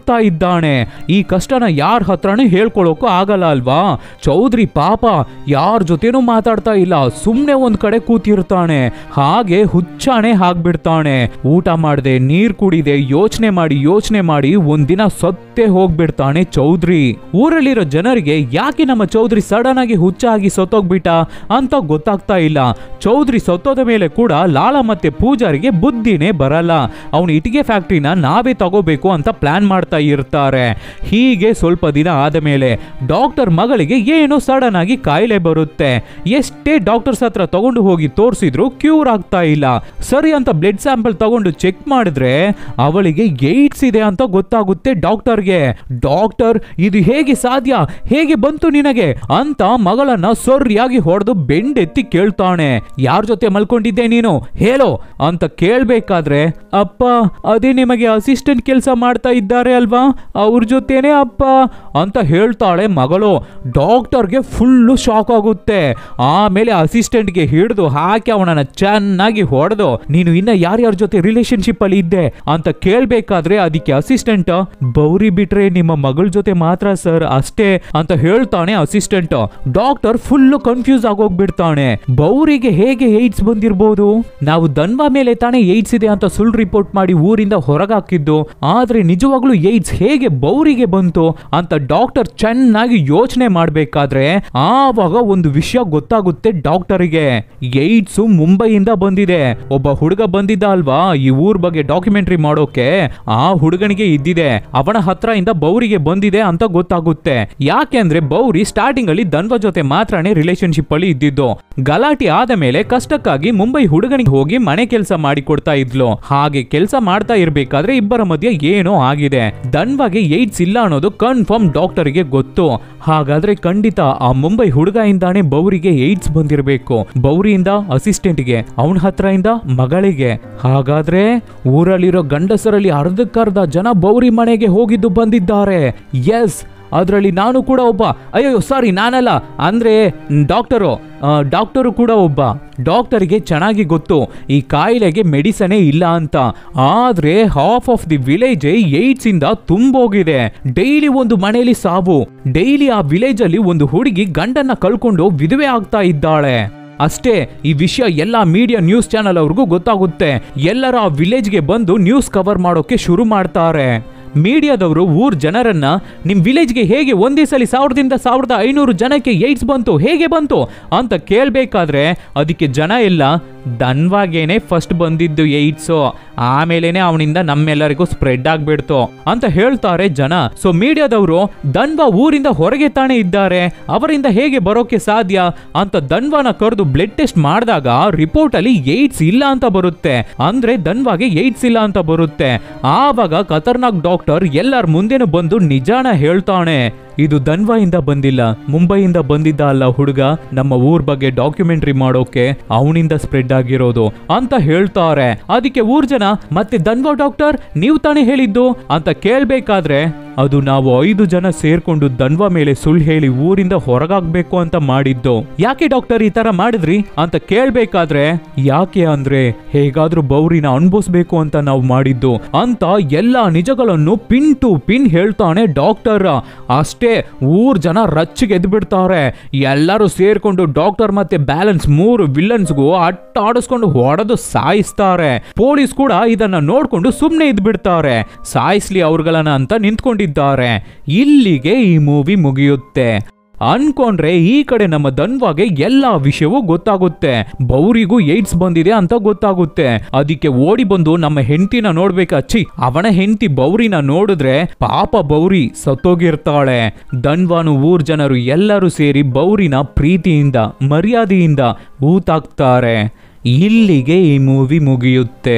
ಇದ್ದಾನೆ ಈ ಕಷ್ಟನ ಯಾರ ಹತ್ರನೂ ಹೇಳ್ಕೊಳ್ಳೋಕು ಆಗಲ್ಲ ಅಲ್ವಾ ಚೌಧರಿ ಪಾಪ ಯಾರ ಜೊತೆನೂ ಮಾತಾಡ್ತಾ ಇಲ್ಲ ಸುಮ್ನೆ ಒಂದ್ ಕಡೆ ಕೂತಿರ್ತಾನೆ ಹಾಗೆ ಹುಚ್ಚಾಣೆ ಹಾಕ್ಬಿಡ್ತಾನೆ ಊಟ ಮಾಡದೆ ನೀರ್ ಕುಡಿದೆ ಯೋಚನೆ ಮಾಡಿ ಯೋಚನೆ ಮಾಡಿ ಒಂದಿನ ಸತ್ತೇ ಹೋಗ್ಬಿಡ್ತಾನೆ ಚೌಧರಿ ಊರಲ್ಲಿರೋ ಜನರಿಗೆ ಯಾಕೆ ನಮ್ಮ ಚೌಧರಿ ಸಡನ್ ಆಗಿ ಹುಚ್ಚಾಗಿ ಸತ್ತೋಗ್ಬಿಟ್ಟ ಅಂತ ಗೊತ್ತಾಗ್ತಾ ಇಲ್ಲ ಚೌಧರಿ ಸತ್ತೋದ ಮೇಲೆ ಕೂಡ ಲಾಲ ಮತ್ತೆ ಪೂಜಾರಿಗೆ ಬುದ್ಧಿನೇ ಬರಲ್ಲ ಅವನು ಇಟ್ಟಿಗೆ ಫ್ಯಾಕ್ಟ್ರಿನ ನಾವೇ ತಗೋಬೇಕು ಅಂತ ಪ್ಲಾನ್ ಮಾಡ್ತಾ ಇರ್ತಾರೆ ಹೀಗೆ ಸ್ವಲ್ಪ ದಿನ ಆದ ಮೇಲೆ ಡಾಕ್ಟರ್ ಮಗಳಿಗೆ ಏನೋ ಸಡನ್ ಆಗಿ ಕಾಯಿಲೆ ಬರುತ್ತೆ ಎಷ್ಟೇ ಡಾಕ್ಟರ್ಸ್ ಹತ್ರ ತಗೊಂಡು ಹೋಗಿ ತೋರಿಸಿದ್ರು ಕ್ಯೂರ್ ಆಗ್ತಾ ಇಲ್ಲ ಸರಿ ಅಂತ ಬ್ಲಡ್ ಸ್ಯಾಂಪಲ್ ತಗೊಂಡು ಚೆಕ್ ಮಾಡಿದ್ರೆ ಅವಳಿಗೆ ಏಡ್ಸ್ ಇದೆ ಅಂತ ಗೊತ್ತಾಗುತ್ತೆ ಡಾಕ್ಟರ್ಗೆ ಡಾಕ್ಟರ್ ಇದು ಹೇಗೆ ಸಾಧ್ಯ ಹೇಗೆ ಬಂತು ನಿನಗೆ ಅಂತ ಮಗಳನ್ನ ಸೊರ್ರಿಯಾಗಿ ಹೊಡೆದು ಬೆಂಡೆತ್ತಿ ಕೇಳ್ತಾನೆ ಯಾರ ಜೊತೆ ಮಲ್ಕೊಂಡಿದ್ದೆ ನೀನು ಹೇಳೋ ಅಂತ ಕೇಳ್ಬೇಕಾದ್ರೆ ಅಪ್ಪ ಅದೇ ನಿಮಗೆ ಅಸಿಸ್ಟೆಂಟ್ ಕೆಲಸ ಮಾಡ್ತಾ ಇದ್ದಾರೆ ಅಲ್ವಾ ಅವ್ರ ಜೊತೆನೆ ಅಪ್ಪ ಅಂತ ಹೇಳ್ತಾಳೆ ಮಗಳು ಡಾಕ್ಟರ್ಗೆ ಫುಲ್ಲು ಶಾಕ್ ಆಗುತ್ತೆ ಆಮೇಲೆ ಅಸಿಸ್ಟೆಂಟ್ಗೆ ಹಿಡಿದು ಹಾಕಿ ಅವನನ್ನ ಚೆನ್ನಾಗಿ ಹೊಡೆದು ನೀನು ಇನ್ನ ಯಾರ್ಯಾರ ಜೊತೆ ರಿಲೇಶನ್ಶಿಪ್ ಅಲ್ಲಿ ಇದ್ದೆ ಅಂತ ಕೇಳ್ಬೇಕಾದ್ರೆ ಅದಕ್ಕೆ ಅಸಿಸ್ಟೆಂಟ್ ಬೌರಿ ಬಿಟ್ರೆ ನಿಮ್ಮ ಮಗಳ ಜೊತೆ ಮಾತ್ರ ಸರ್ ಅಷ್ಟೇ ಅಂತ ಹೇಳ್ತಾನೆ ಅಸಿಸ್ಟೆಂಟ್ ಡಾಕ್ಟರ್ ಫುಲ್ ಕನ್ಫ್ಯೂಸ್ ಆಗೋಗ್ಬಿಡ್ತಾನೆ ಬೌರಿಗೆ ಹೇಗೆ ಏಡ್ಸ್ ಬಂದಿರ್ಬೋದು ನಾವು ದನ್ವಾ ಮೇಲೆ ತಾನೇ ಏಡ್ಸ್ ಇದೆ ಅಂತ ಸುಳ್ಳು ರಿಪೋರ್ಟ್ ಮಾಡಿ ಊರಿಂದ ಹೊರಗಾಕಿದ್ದು ಆದ್ರೆ ನಿಜವಾಗ್ಲೂ ಏಡ್ಸ್ ಹೇಗೆ ಬೌರಿಗೆ ಬಂತು ಅಂತ ಡಾಕ್ಟರ್ ಚೆನ್ನಾಗಿ ಯೋಚನೆ ಮಾಡ್ಬೇಕಾದ್ರೆ ಆವಾಗ ಒಂದು ವಿಷಯ ಗೊತ್ತಾಗುತ್ತೆ ಡಾಕ್ಟರಿಗೆ ಏಡ್ಸ್ ಮುಂಬೈಯಿಂದ ಬಂದಿದೆ ಒಬ್ಬ ಹುಡುಗ ಬಂದಿದ್ದ ಅಲ್ವಾ ಈ ಊರ್ ಬಗ್ಗೆ ಡಾಕ್ಯುಮೆಂಟ್ರಿ ಮಾಡೋಕೆ ಆ ಹುಡುಗನಿಗೆ ಇದ್ದಿದೆ ಅವನ ಹತ್ರ ಇಂದ ಬೌರಿಗೆ ಬಂದಿದೆ ಅಂತ ಗೊತ್ತಾಗುತ್ತೆ ಯಾಕೆಂದ್ರೆ ಬೌರಿ ಸ್ಟಾರ್ಟಿಂಗ್ ಅಲ್ಲಿ ದನ್ವ ಜೊತೆ ಮಾತ್ರನೇ ರಿಲೇಶನ್ಶಿಪ್ ಅಲ್ಲಿ ಇದ್ದಿದ್ದು ಗಲಾಟೆ ಆದ ಮೇಲೆ ಕಷ್ಟಕ್ಕಾಗಿ ಮುಂಬೈ ಹುಡುಗನಿಗೆ ಹೋಗಿ ಮನೆ ಕೆಲಸ ಮಾಡಿ ಕೊಡ್ತಾ ಇದ್ಲು ಹಾಗೆ ಕೆಲಸ ಮಾಡ್ತಾ ಇರ್ಬೇಕಾದ್ರೆ ಇಬ್ಬರ ಮಧ್ಯೆ ಏನೋ ಆಗಿದೆ ದನ್ವಾಗೆ ಏಡ್ಸ್ ಇಲ್ಲ ಅನ್ನೋದು ಕನ್ಫರ್ಮ್ ಡಾಕ್ಟರ್ಗೆ ಗೊತ್ತು ಹಾಗಾದ್ರೆ ಖಂಡಿತ ಆ ಮುಂಬೈ ಹುಡುಗಯಿಂದಾನೇ ಬೌರಿಗೆ ಏಡ್ಸ್ ಬಂದಿರಬೇಕು ಬೌರಿಯಿಂದ ಅಸಿಸ್ಟೆಂಟ್ಗೆ ಅವನ ಹತ್ರ ಇಂದ ಮಗಳಿಗೆ ಹಾಗಾದ್ರೆ ಊರಲ್ಲಿರೋ ಗಂಡಸರಲ್ಲಿ ಅರ್ಧಕ್ಕರ್ಧ ಜನ ಬೌರಿ ಮನೆಗೆ ಹೋಗಿದ್ದು ಬಂದಿದ್ದಾರೆ ಎಸ್ ಅದರಲ್ಲಿ ನಾನು ಕೂಡ ಒಬ್ಬ ಅಯ್ಯೋ ಸಾರಿ ನಾನಲ್ಲ ಅಂದ್ರೆ ಡಾಕ್ಟರು ಡಾಕ್ಟರು ಕೂಡ ಒಬ್ಬ ಡಾಕ್ಟರ್ಗೆ ಚೆನ್ನಾಗಿ ಗೊತ್ತು ಈ ಕಾಯಿಲೆಗೆ ಮೆಡಿಸನೇ ಇಲ್ಲ ಅಂತ ಆದ್ರೆ half of the village AIDS ಇಂದ ತುಂಬೋಗಿದೆ ಡೈಲಿ ಒಂದು ಮನೆಯಲ್ಲಿ ಸಾವು ಡೈಲಿ ಆ ವಿಲೇಜ್ ಅಲ್ಲಿ ಒಂದು ಹುಡುಗಿ ಗಂಡನ್ನ ಕಳ್ಕೊಂಡು ವಿಧವೆ ಆಗ್ತಾ ಇದ್ದಾಳೆ ಅಷ್ಟೇ ಈ ವಿಷಯ ಎಲ್ಲ ಮೀಡಿಯಾ ನ್ಯೂಸ್ ಚಾನೆಲ್ ಅವ್ರಿಗೂ ಗೊತ್ತಾಗುತ್ತೆ ಎಲ್ಲರ ಆ ವಿಲೇಜ್ಗೆ ಬಂದು ನ್ಯೂಸ್ ಕವರ್ ಮಾಡೋಕೆ ಶುರು ಮಾಡ್ತಾರೆ ಮೀಡಿಯಾದವರು ಊರ್ ಜನರನ್ನ ನಿಮ್ ವಿಲೇಜ್ಗೆ ಹೇಗೆ ಒಂದೇ ಸಲ ಸಾವಿರದಿಂದ ಸಾವಿರದ ಐನೂರು ಜನಕ್ಕೆ ಏಡ್ಸ್ ಬಂತು ಹೇಗೆ ಬಂತು ಅಂತ ಕೇಳ್ಬೇಕಾದ್ರೆ ಅದಕ್ಕೆ ಜನ ಎಲ್ಲ ದನ್ವಾಗೇನೆ ಫಸ್ಟ್ ಬಂದಿದ್ದು ಏಡ್ಸು ಆಮೇಲೆನೆ ಅವನಿಂದ ನಮ್ಮೆಲ್ಲರಿಗೂ ಸ್ಪ್ರೆಡ್ ಆಗ್ಬಿಡ್ತು ಅಂತ ಹೇಳ್ತಾರೆ ಜನ ಸೊ ಮೀಡಿಯಾದವರು ದನ್ವಾ ಊರಿಂದ ಹೊರಗೆ ತಾನೇ ಇದ್ದಾರೆ ಅವರಿಂದ ಹೇಗೆ ಬರೋಕೆ ಸಾಧ್ಯ ಅಂತ ದನ್ವಾನ ಕರೆದು ಬ್ಲಡ್ ಟೆಸ್ಟ್ ಮಾಡಿದಾಗ ರಿಪೋರ್ಟ್ ಅಲ್ಲಿ ಏಡ್ಸ್ ಇಲ್ಲ ಅಂತ ಬರುತ್ತೆ ಅಂದ್ರೆ ದನ್ವಾಗೆ ಏಡ್ಸ್ ಇಲ್ಲ ಅಂತ ಬರುತ್ತೆ ಆವಾಗ ಖತರ್ನಾಕ್ ಡಾಕ್ಟರ್ ಎಲ್ಲರ ಮುಂದೆನೂ ಬಂದು ನಿಜಾನ ಹೇಳ್ತಾನೆ ಇದು ದನ್ವಾಯಿಂದ ಬಂದಿಲ್ಲ ಮುಂಬೈಯಿಂದ ಬಂದಿದ್ದ ಅಲ್ಲ ಹುಡುಗ ನಮ್ಮ ಊರ್ ಬಗ್ಗೆ ಡಾಕ್ಯುಮೆಂಟ್ರಿ ಮಾಡೋಕೆ ಅವನಿಂದ ಸ್ಪ್ರೆಡ್ ಆಗಿರೋದು ಅಂತ ಹೇಳ್ತಾರೆ ಅದಕ್ಕೆ ಊರ್ ಜನ ಮತ್ತೆ ದನ್ವಾ ಡಾಕ್ಟರ್ ನೀವು ತಾನೇ ಹೇಳಿದ್ದು ಅಂತ ಕೇಳ್ಬೇಕಾದ್ರೆ ಅದು ನಾವು ಐದು ಜನ ಸೇರ್ಕೊಂಡು ದನ್ವಾ ಮೇಲೆ ಸುಳ್ಳು ಹೇಳಿ ಊರಿಂದ ಹೊರಗಾಗ್ಬೇಕು ಅಂತ ಮಾಡಿದ್ದು ಯಾಕೆ ಡಾಕ್ಟರ್ ಈ ತರ ಮಾಡಿದ್ರಿ ಅಂತ ಕೇಳ್ಬೇಕಾದ್ರೆ ಯಾಕೆ ಅಂದ್ರೆ ಹೇಗಾದ್ರೂ ಬೌರಿನ ಅನ್ಭವಿಸ್ಬೇಕು ಅಂತ ನಾವು ಮಾಡಿದ್ದು ಅಂತ ಎಲ್ಲ ನಿಜಗಳನ್ನು ಪಿನ್ ಟು ಪಿನ್ ಹೇಳ್ತಾನೆ ಡಾಕ್ಟರ್ ಅಷ್ಟೇ ಊರ್ ಜನ ರಚ್ಚಿಗೆ ಎದ್ದು ಬಿಡ್ತಾರೆ ಎಲ್ಲರೂ ಸೇರ್ಕೊಂಡು ಡಾಕ್ಟರ್ ಮತ್ತೆ ಬ್ಯಾಲೆನ್ಸ್ ಮೂರು ವಿಲನ್ಸ್ಗೂ ಅಟ್ಟ ಆಡಿಸ್ಕೊಂಡು ಹೊಡೆದು ಸಾಯಿಸ್ತಾರೆ ಪೊಲೀಸ್ ಕೂಡ ಇದನ್ನ ನೋಡ್ಕೊಂಡು ಸುಮ್ಮನೆ ಇದ್ ಬಿಡ್ತಾರೆ ಸಾಯಿಸ್ಲಿ ಅವ್ರುಗಳನ್ನ ಅಂತ ನಿಂತ್ಕೊಂಡಿದ್ದಾರೆ ಇಲ್ಲಿಗೆ ಈ ಮೂವಿ ಮುಗಿಯುತ್ತೆ ಅನ್ಕೊಂಡ್ರೆ ಈ ಕಡೆ ನಮ್ಮ ದನ್ವಾಗೆ ಎಲ್ಲಾ ವಿಷಯವೂ ಗೊತ್ತಾಗುತ್ತೆ ಬೌರಿಗೂ ಏಡ್ಸ್ ಬಂದಿದೆ ಅಂತ ಗೊತ್ತಾಗುತ್ತೆ ಅದಕ್ಕೆ ಓಡಿ ಬಂದು ನಮ್ಮ ಹೆಂಡತಿನ ನೋಡ್ಬೇಕಾ ಛೀ ಅವನ ಹೆಂಡತಿ ಬೌರಿನ ನೋಡಿದ್ರೆ ಪಾಪ ಬೌರಿ ಸತ್ತೋಗಿರ್ತಾಳೆ ದನ್ವಾನು ಊರ್ ಜನರು ಎಲ್ಲರೂ ಸೇರಿ ಬೌರಿನ ಪ್ರೀತಿಯಿಂದ ಮರ್ಯಾದೆಯಿಂದ ಊತಾಕ್ತಾರೆ ಇಲ್ಲಿಗೆ ಈ ಮೂವಿ ಮುಗಿಯುತ್ತೆ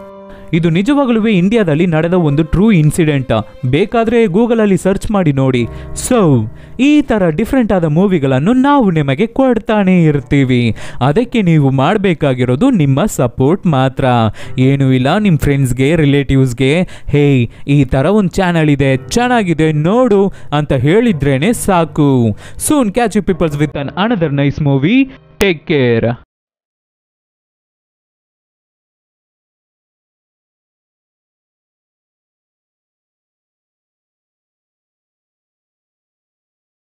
ಇದು ನಿಜವಾಗ್ಲೂ ಇಂಡಿಯಾದಲ್ಲಿ ನಡೆದ ಒಂದು ಟ್ರೂ ಇನ್ಸಿಡೆಂಟ್ ಬೇಕಾದ್ರೆ ಗೂಗಲಲ್ಲಿ ಸರ್ಚ್ ಮಾಡಿ ನೋಡಿ ಸೊ ಈ ಥರ ಡಿಫ್ರೆಂಟ್ ಆದ ಮೂವಿಗಳನ್ನು ನಾವು ನಿಮಗೆ ಕೊಡ್ತಾನೆ ಇರ್ತೀವಿ ಅದಕ್ಕೆ ನೀವು ಮಾಡಬೇಕಾಗಿರೋದು ನಿಮ್ಮ ಸಪೋರ್ಟ್ ಮಾತ್ರ ಏನೂ ಇಲ್ಲ ನಿಮ್ಮ ಫ್ರೆಂಡ್ಸ್ಗೆ ರಿಲೇಟಿವ್ಸ್ಗೆ ಹೇಯ್ ಈ ಥರ ಒಂದು ಚಾನಲ್ ಇದೆ ಚೆನ್ನಾಗಿದೆ ನೋಡು ಅಂತ ಹೇಳಿದ್ರೇನೆ ಸಾಕು soon catch you peoples with an another nice movie take care